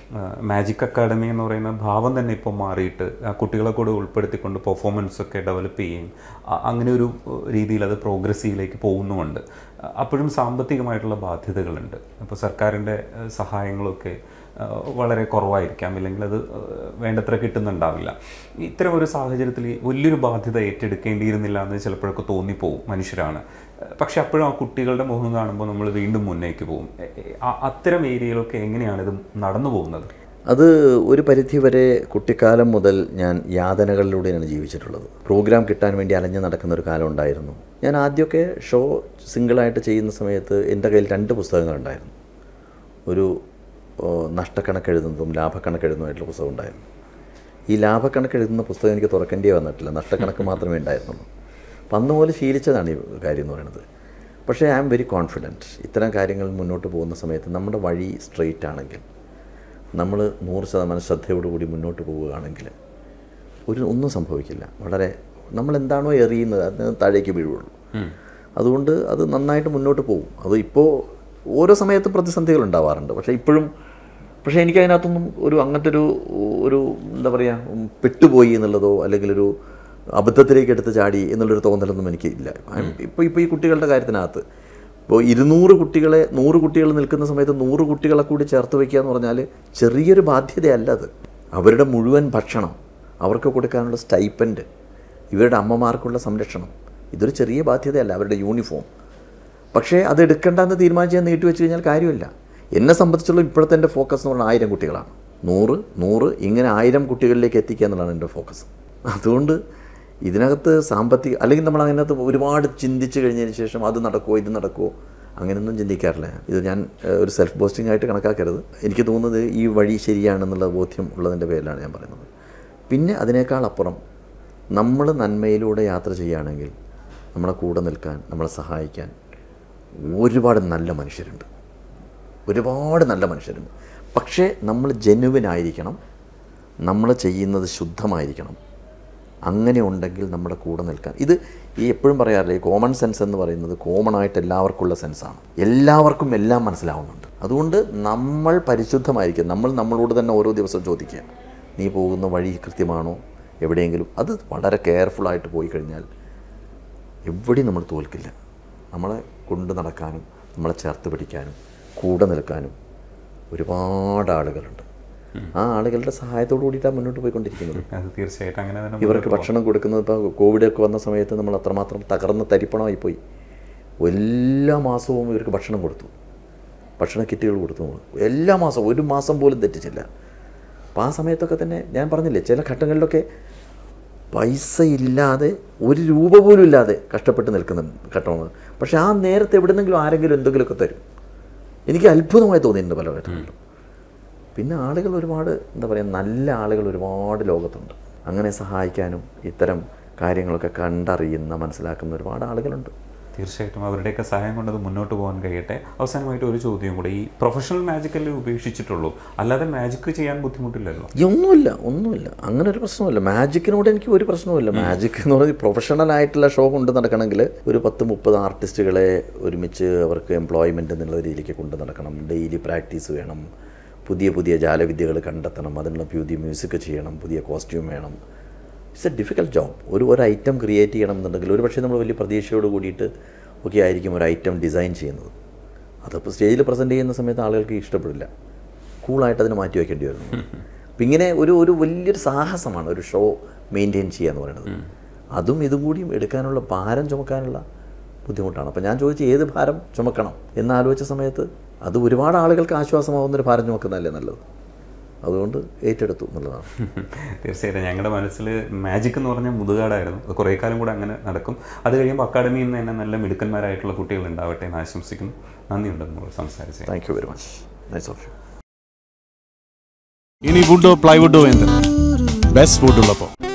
മാജിക് അക്കാഡമി എന്ന് പറയുന്ന ഭാവം തന്നെ ഇപ്പോൾ മാറിയിട്ട് ആ കുട്ടികളെ കൂടെ ഉൾപ്പെടുത്തിക്കൊണ്ട് പെർഫോമൻസ് ഒക്കെ ഡെവലപ്പ് ചെയ്യുകയും അ- അങ്ങനെ ഒരു ഏഹ്, രീതിയിൽ അത് പ്രോഗ്രസീവിലേക്ക് പോകുന്നുമുണ്ട് അ- അപ്പോഴും സാമ്പത്തികമായിട്ടുള്ള ബാധ്യതകളുണ്ട് അപ്പോൾ സർക്കാരിൻ്റെ ഏഹ്, സഹായങ്ങളൊക്കെ ഏഹ്, വളരെ കുറവായിരിക്കാം ഇല്ലെങ്കിൽ അത് ഏഹ്, വേണ്ടത്ര കിട്ടുന്നുണ്ടാവില്ല ഇത്തരം ഒരു സാഹചര്യത്തിൽ ഈ വലിയൊരു ബാധ്യത ഏറ്റെടുക്കേണ്ടിയിരുന്നില്ല എന്ന് ചിലപ്പോഴൊക്കെ തോന്നിപ്പോവും മനുഷ്യരാണ് ഏഹ്, പക്ഷെ അപ്പോഴും ആ കുട്ടികളുടെ മുഖം കാണുമ്പോൾ നമ്മൾ വീണ്ടും മുന്നേക്ക് പോകും എ- എ- ആ- അത്തരം ഏരിയയിലൊക്കെ എങ്ങനെയാണ് ഇത് നടന്നു പോകുന്നത് അത് ഒരു പരിധിവരെ കുട്ടിക്കാലം മുതൽ ഞാൻ യാതനകളിലൂടെയാണ് ജീവിച്ചിട്ടുള്ളത് പ്രോഗ്രാം കിട്ടാൻ വേണ്ടി അലഞ്ഞു നടക്കുന്ന ഒരു കാലം ഉണ്ടായിരുന്നു ഞാൻ ആദ്യമൊക്കെ ഷോ സിംഗിളായിട്ട് ചെയ്യുന്ന സമയത്ത് എൻ്റെ കയ്യിൽ രണ്ട് പുസ്തകങ്ങളുണ്ടായിരുന്നു ഒരു ഓ, നഷ്ടക്കണക്ക് എഴുതുന്നതും ലാഭക്കണക്ക് എഴുതുന്നതുമായിട്ടുള്ള പുസ്തകം ഉണ്ടായിരുന്നു ഈ ലാഭക്കണക്ക് എഴുതുന്ന പുസ്തകം എനിക്ക് തുറക്കേണ്ടി വന്നിട്ടില്ല നഷ്ടക്കണക്ക് മാത്രമേ ഉണ്ടായിരുന്നുള്ളൂ അപ്പം അന്ന് പോലെ ശീലിച്ചതാണ് ഈ കാര്യം എന്ന് പറയുന്നത് പക്ഷേ ഐ ആം വെരി കോൺഫിഡൻറ്റ് ഇത്തരം കാര്യങ്ങൾ മുന്നോട്ട് പോകുന്ന സമയത്ത് നമ്മുടെ വഴി സ്ട്രെയിറ്റ് ആണെങ്കിൽ നമ്മൾ നൂറ് ശതമാനം ശ്രദ്ധയോടുകൂടി മുന്നോട്ട് പോവുകയാണെങ്കിൽ ഒരു ഒന്നും സംഭവിക്കില്ല വളരെ നമ്മൾ എന്താണോ എറിയുന്നത് അതിന് താഴേക്ക് വീഴുള്ളൂ അതുകൊണ്ട് അത് നന്നായിട്ട് മുന്നോട്ട് പോകും അത് ഇപ്പോൾ ഓരോ സമയത്തും പ്രതിസന്ധികൾ ഉണ്ടാവാറുണ്ട് പക്ഷേ ഇപ്പോഴും പക്ഷേ എനിക്ക് അതിനകത്തൊന്നും ഒരു അങ്ങനത്തെ ഒരു ഒരു എന്താ പറയുക ഉം, പെട്ടുപോയി എന്നുള്ളതോ അല്ലെങ്കിൽ ഒരു അബദ്ധത്തിലേക്ക് എടുത്ത് ചാടി എന്നുള്ളൊരു തോന്നലൊന്നും എനിക്ക് ഇല്ല ഇപ്പോൾ ഇപ്പോൾ ഈ കുട്ടികളുടെ കാര്യത്തിനകത്ത് ഇപ്പോൾ ഇരുന്നൂറ് കുട്ടികളെ നൂറ് കുട്ടികൾ നിൽക്കുന്ന സമയത്ത് നൂറ് കുട്ടികളെ കൂടി ചേർത്ത് വയ്ക്കുക എന്ന് പറഞ്ഞാൽ ചെറിയൊരു ബാധ്യതയല്ല അത് അവരുടെ മുഴുവൻ ഭക്ഷണം അവർക്ക് കൊടുക്കാനുള്ള സ്റ്റൈപ്പൻഡ് ഇവരുടെ അമ്മമാർക്കുള്ള സംരക്ഷണം ഇതൊരു ചെറിയ ബാധ്യതയല്ല അവരുടെ യൂണിഫോം പക്ഷേ അത് എടുക്കേണ്ടെന്ന് തീരുമാനിച്ച് ഞാൻ നീട്ടി വെച്ച് കഴിഞ്ഞാൽ കാര്യമില്ല എന്നെ സംബന്ധിച്ചുള്ള ഇപ്പോഴത്തെ എൻ്റെ ഫോക്കസ് എന്ന് പറഞ്ഞാൽ ആയിരം കുട്ടികളാണ് നൂറ് നൂറ് ഇങ്ങനെ ആയിരം കുട്ടികളിലേക്ക് എത്തിക്കുക എന്നുള്ളതാണ് എൻ്റെ ഫോക്കസ് അതുകൊണ്ട് ഇതിനകത്ത് സാമ്പത്തിക അല്ലെങ്കിൽ നമ്മൾ അതിനകത്ത് ഒരുപാട് ചിന്തിച്ച് കഴിഞ്ഞതിന് ശേഷം അത് നടക്കുമോ ഇത് നടക്കുമോ അങ്ങനെയൊന്നും ചിന്തിക്കാറില്ല ഇത് ഞാൻ ഏഹ്, ഒരു സെൽഫ് ബോസ്റ്റിംഗ് ആയിട്ട് കണക്കാക്കരുത് എനിക്ക് തോന്നുന്നത് ഈ വഴി ശരിയാണെന്നുള്ള ബോധ്യം ഉള്ളതിൻ്റെ പേരിലാണ് ഞാൻ പറയുന്നത് പിന്നെ അതിനേക്കാൾ അപ്പുറം നമ്മൾ നന്മയിലൂടെ യാത്ര ചെയ്യുകയാണെങ്കിൽ നമ്മളെ കൂടെ നിൽക്കാൻ നമ്മളെ സഹായിക്കാൻ ഒരുപാട് നല്ല മനുഷ്യരുണ്ട് ഒരുപാട് നല്ല മനുഷ്യരുണ്ട് പക്ഷേ നമ്മൾ ജെനുവിൻ ആയിരിക്കണം നമ്മൾ ചെയ്യുന്നത് ശുദ്ധമായിരിക്കണം അങ്ങനെ ഉണ്ടെങ്കിൽ നമ്മുടെ കൂടെ നിൽക്കാൻ ഇത് ഈ എപ്പോഴും പറയാറില്ലേ ഈ കോമൺ സെൻസ് എന്ന് പറയുന്നത് കോമൺ ആയിട്ട് എല്ലാവർക്കുള്ള സെൻസാണ് എല്ലാവർക്കും എല്ലാം മനസ്സിലാവുന്നുണ്ട് അതുകൊണ്ട് നമ്മൾ പരിശുദ്ധമായിരിക്കും നമ്മൾ നമ്മളോട് തന്നെ ഓരോ ദിവസവും ചോദിക്കുക നീ പോകുന്ന വഴി കൃത്യമാണോ എവിടെയെങ്കിലും അത് വളരെ കെയർഫുള്ളായിട്ട് പോയി കഴിഞ്ഞാൽ എവിടെയും നമ്മൾ തോൽക്കില്ല നമ്മളെ കൊണ്ട് നടക്കാനും നമ്മളെ ചേർത്ത് പിടിക്കാനും കൂടെ നിൽക്കാനും ഒരുപാട് ആളുകളുണ്ട് ആ ആളുകളുടെ സഹായത്തോടു കൂടിയിട്ടാണ് മുന്നോട്ട് പോയിക്കൊണ്ടിരിക്കുന്നത് അത് തീർച്ചയായിട്ടും അങ്ങനെ തന്നെ ഇവർക്ക് ഭക്ഷണം കൊടുക്കുന്നത് ഇപ്പോൾ കോവിഡൊക്കെ വന്ന സമയത്ത് നമ്മൾ അത്രമാത്രം തകർന്ന് തരിപ്പണമായി പോയി എല്ലാ മാസവും ഇവർക്ക് ഭക്ഷണം കൊടുത്തു ഭക്ഷണ കിറ്റുകൾ കൊടുത്തു നമ്മൾ എല്ലാ മാസവും ഒരു മാസം പോലും തെറ്റിച്ചില്ല അപ്പോൾ ആ സമയത്തൊക്കെ തന്നെ ഞാൻ പറഞ്ഞില്ലേ ചില ഘട്ടങ്ങളിലൊക്കെ പൈസ ഇല്ലാതെ ഒരു രൂപ പോലും ഇല്ലാതെ കഷ്ടപ്പെട്ട് നിൽക്കുന്ന ഘട്ടമാണ് പക്ഷേ ആ നേരത്തെ എവിടെന്നെങ്കിലും ആരെങ്കിലും എന്തെങ്കിലുമൊക്കെ തരും എനിക്ക് അത്ഭുതമായി തോന്നിയിട്ടുണ്ട് പല ഘട്ടങ്ങളിലും പിന്നെ ആളുകൾ ഒരുപാട് എന്താ പറയുക നല്ല ആളുകൾ ഒരുപാട് ലോകത്തുണ്ട് അങ്ങനെ സഹായിക്കാനും ഇത്തരം കാര്യങ്ങളൊക്കെ കണ്ടറിയുന്ന മനസ്സിലാക്കുന്ന ഒരുപാട് ആളുകളുണ്ട് തീർച്ചയായിട്ടും അവരുടെയൊക്കെ സഹായം കൊണ്ട് അത് മുന്നോട്ട് പോകാൻ കഴിയട്ടെ അവസാനമായിട്ട് ഒരു ചോദ്യം കൂടെ ഈ പ്രൊഫഷണൽ മാജിക്കല്ലേ ഉപേക്ഷിച്ചിട്ടുള്ളൂ അല്ലാതെ മാജിക് ചെയ്യാൻ ബുദ്ധിമുട്ടില്ലല്ലോ ഈ ഒന്നുമില്ല ഒന്നുമില്ല അങ്ങനെ ഒരു പ്രശ്നമില്ല മാജിക്കിനോട് എനിക്ക് ഒരു പ്രശ്നവുമില്ല മാജിക് എന്ന് പറഞ്ഞാൽ പ്രൊഫഷണൽ ആയിട്ടുള്ള ഷോ കൊണ്ട് നടക്കണമെങ്കിൽ ഒരു പത്ത് മുപ്പത് ആർട്ടിസ്റ്റുകളെ ഒരുമിച്ച് അവർക്ക് എംപ്ലോയ്മെൻ്റ് എന്നുള്ള രീതിയിലേക്ക് കൊണ്ട് നടക്കണം ഡെയിലി പ്രാക്ടീസ് വേണം പുതിയ പുതിയ ജാലവിദ്യകൾ കണ്ടെത്തണം അതിനുള്ള പുതിയ മ്യൂസിക് ചെയ്യണം പുതിയ കോസ്റ്റ്യൂം വേണം ഇറ്റ്സ് എ ഡിഫിക്കൽട്ട് ജോബ് ഒരു ഒരു ഐറ്റം ക്രിയേറ്റ് ചെയ്യണം എന്നുണ്ടെങ്കിൽ ഒരു പക്ഷേ നമ്മൾ വലിയ പ്രതീക്ഷയോട് കൂടിയിട്ട് ഒക്കെ ആയിരിക്കും ഒരു ഐറ്റം ഡിസൈൻ ചെയ്യുന്നത് അതപ്പോൾ സ്റ്റേജിൽ പ്രസൻറ്റ് ചെയ്യുന്ന സമയത്ത് ആളുകൾക്ക് ഇഷ്ടപ്പെടില്ല കൂളായിട്ട് അതിനെ മാറ്റി വയ്ക്കേണ്ടി വരുന്നു അപ്പം ഇങ്ങനെ ഒരു ഒരു വലിയൊരു സാഹസമാണ് ഒരു ഷോ മെയിൻറ്റെയിൻ ചെയ്യുക എന്ന് പറയുന്നത് അതും ഇതും കൂടിയും എടുക്കാനുള്ള ഭാരം ചുമക്കാനുള്ള ബുദ്ധിമുട്ടാണ് അപ്പം ഞാൻ ചോദിച്ചു ഏത് ഭാരം ചുമക്കണം എന്നാലോചിച്ച സമയത്ത് അത് ഒരുപാട് ആളുകൾക്ക് ആശ്വാസമാവുന്നൊരു ഭാരം ചുമക്കുന്നതല്ലേ നല്ലത് അതുകൊണ്ട് ഏറ്റെടുത്തു എന്നുള്ളതാണ് തീർച്ചയായിട്ടും ഞങ്ങളുടെ മനസ്സിൽ മാജിക് എന്ന് പറഞ്ഞാൽ മുതുകാടായിരുന്നു അത് കുറേ കാലം കൂടെ അങ്ങനെ നടക്കും അത് കഴിയുമ്പോൾ അക്കാഡമിയിൽ നിന്ന് തന്നെ നല്ല മിടുക്കന്മാരായിട്ടുള്ള കുട്ടികൾ ഉണ്ടാവട്ടെ എന്ന് ആശംസിക്കുന്നു നന്ദിയുണ്ട് നമ്മൾ സംസാരിച്ചത് thank you very much nice of you ഇനി വുഡോ പ്ലൈവുഡോ എന്ത് ബെസ്റ്റ് വുഡ് ഉള്ളപ്പോൾ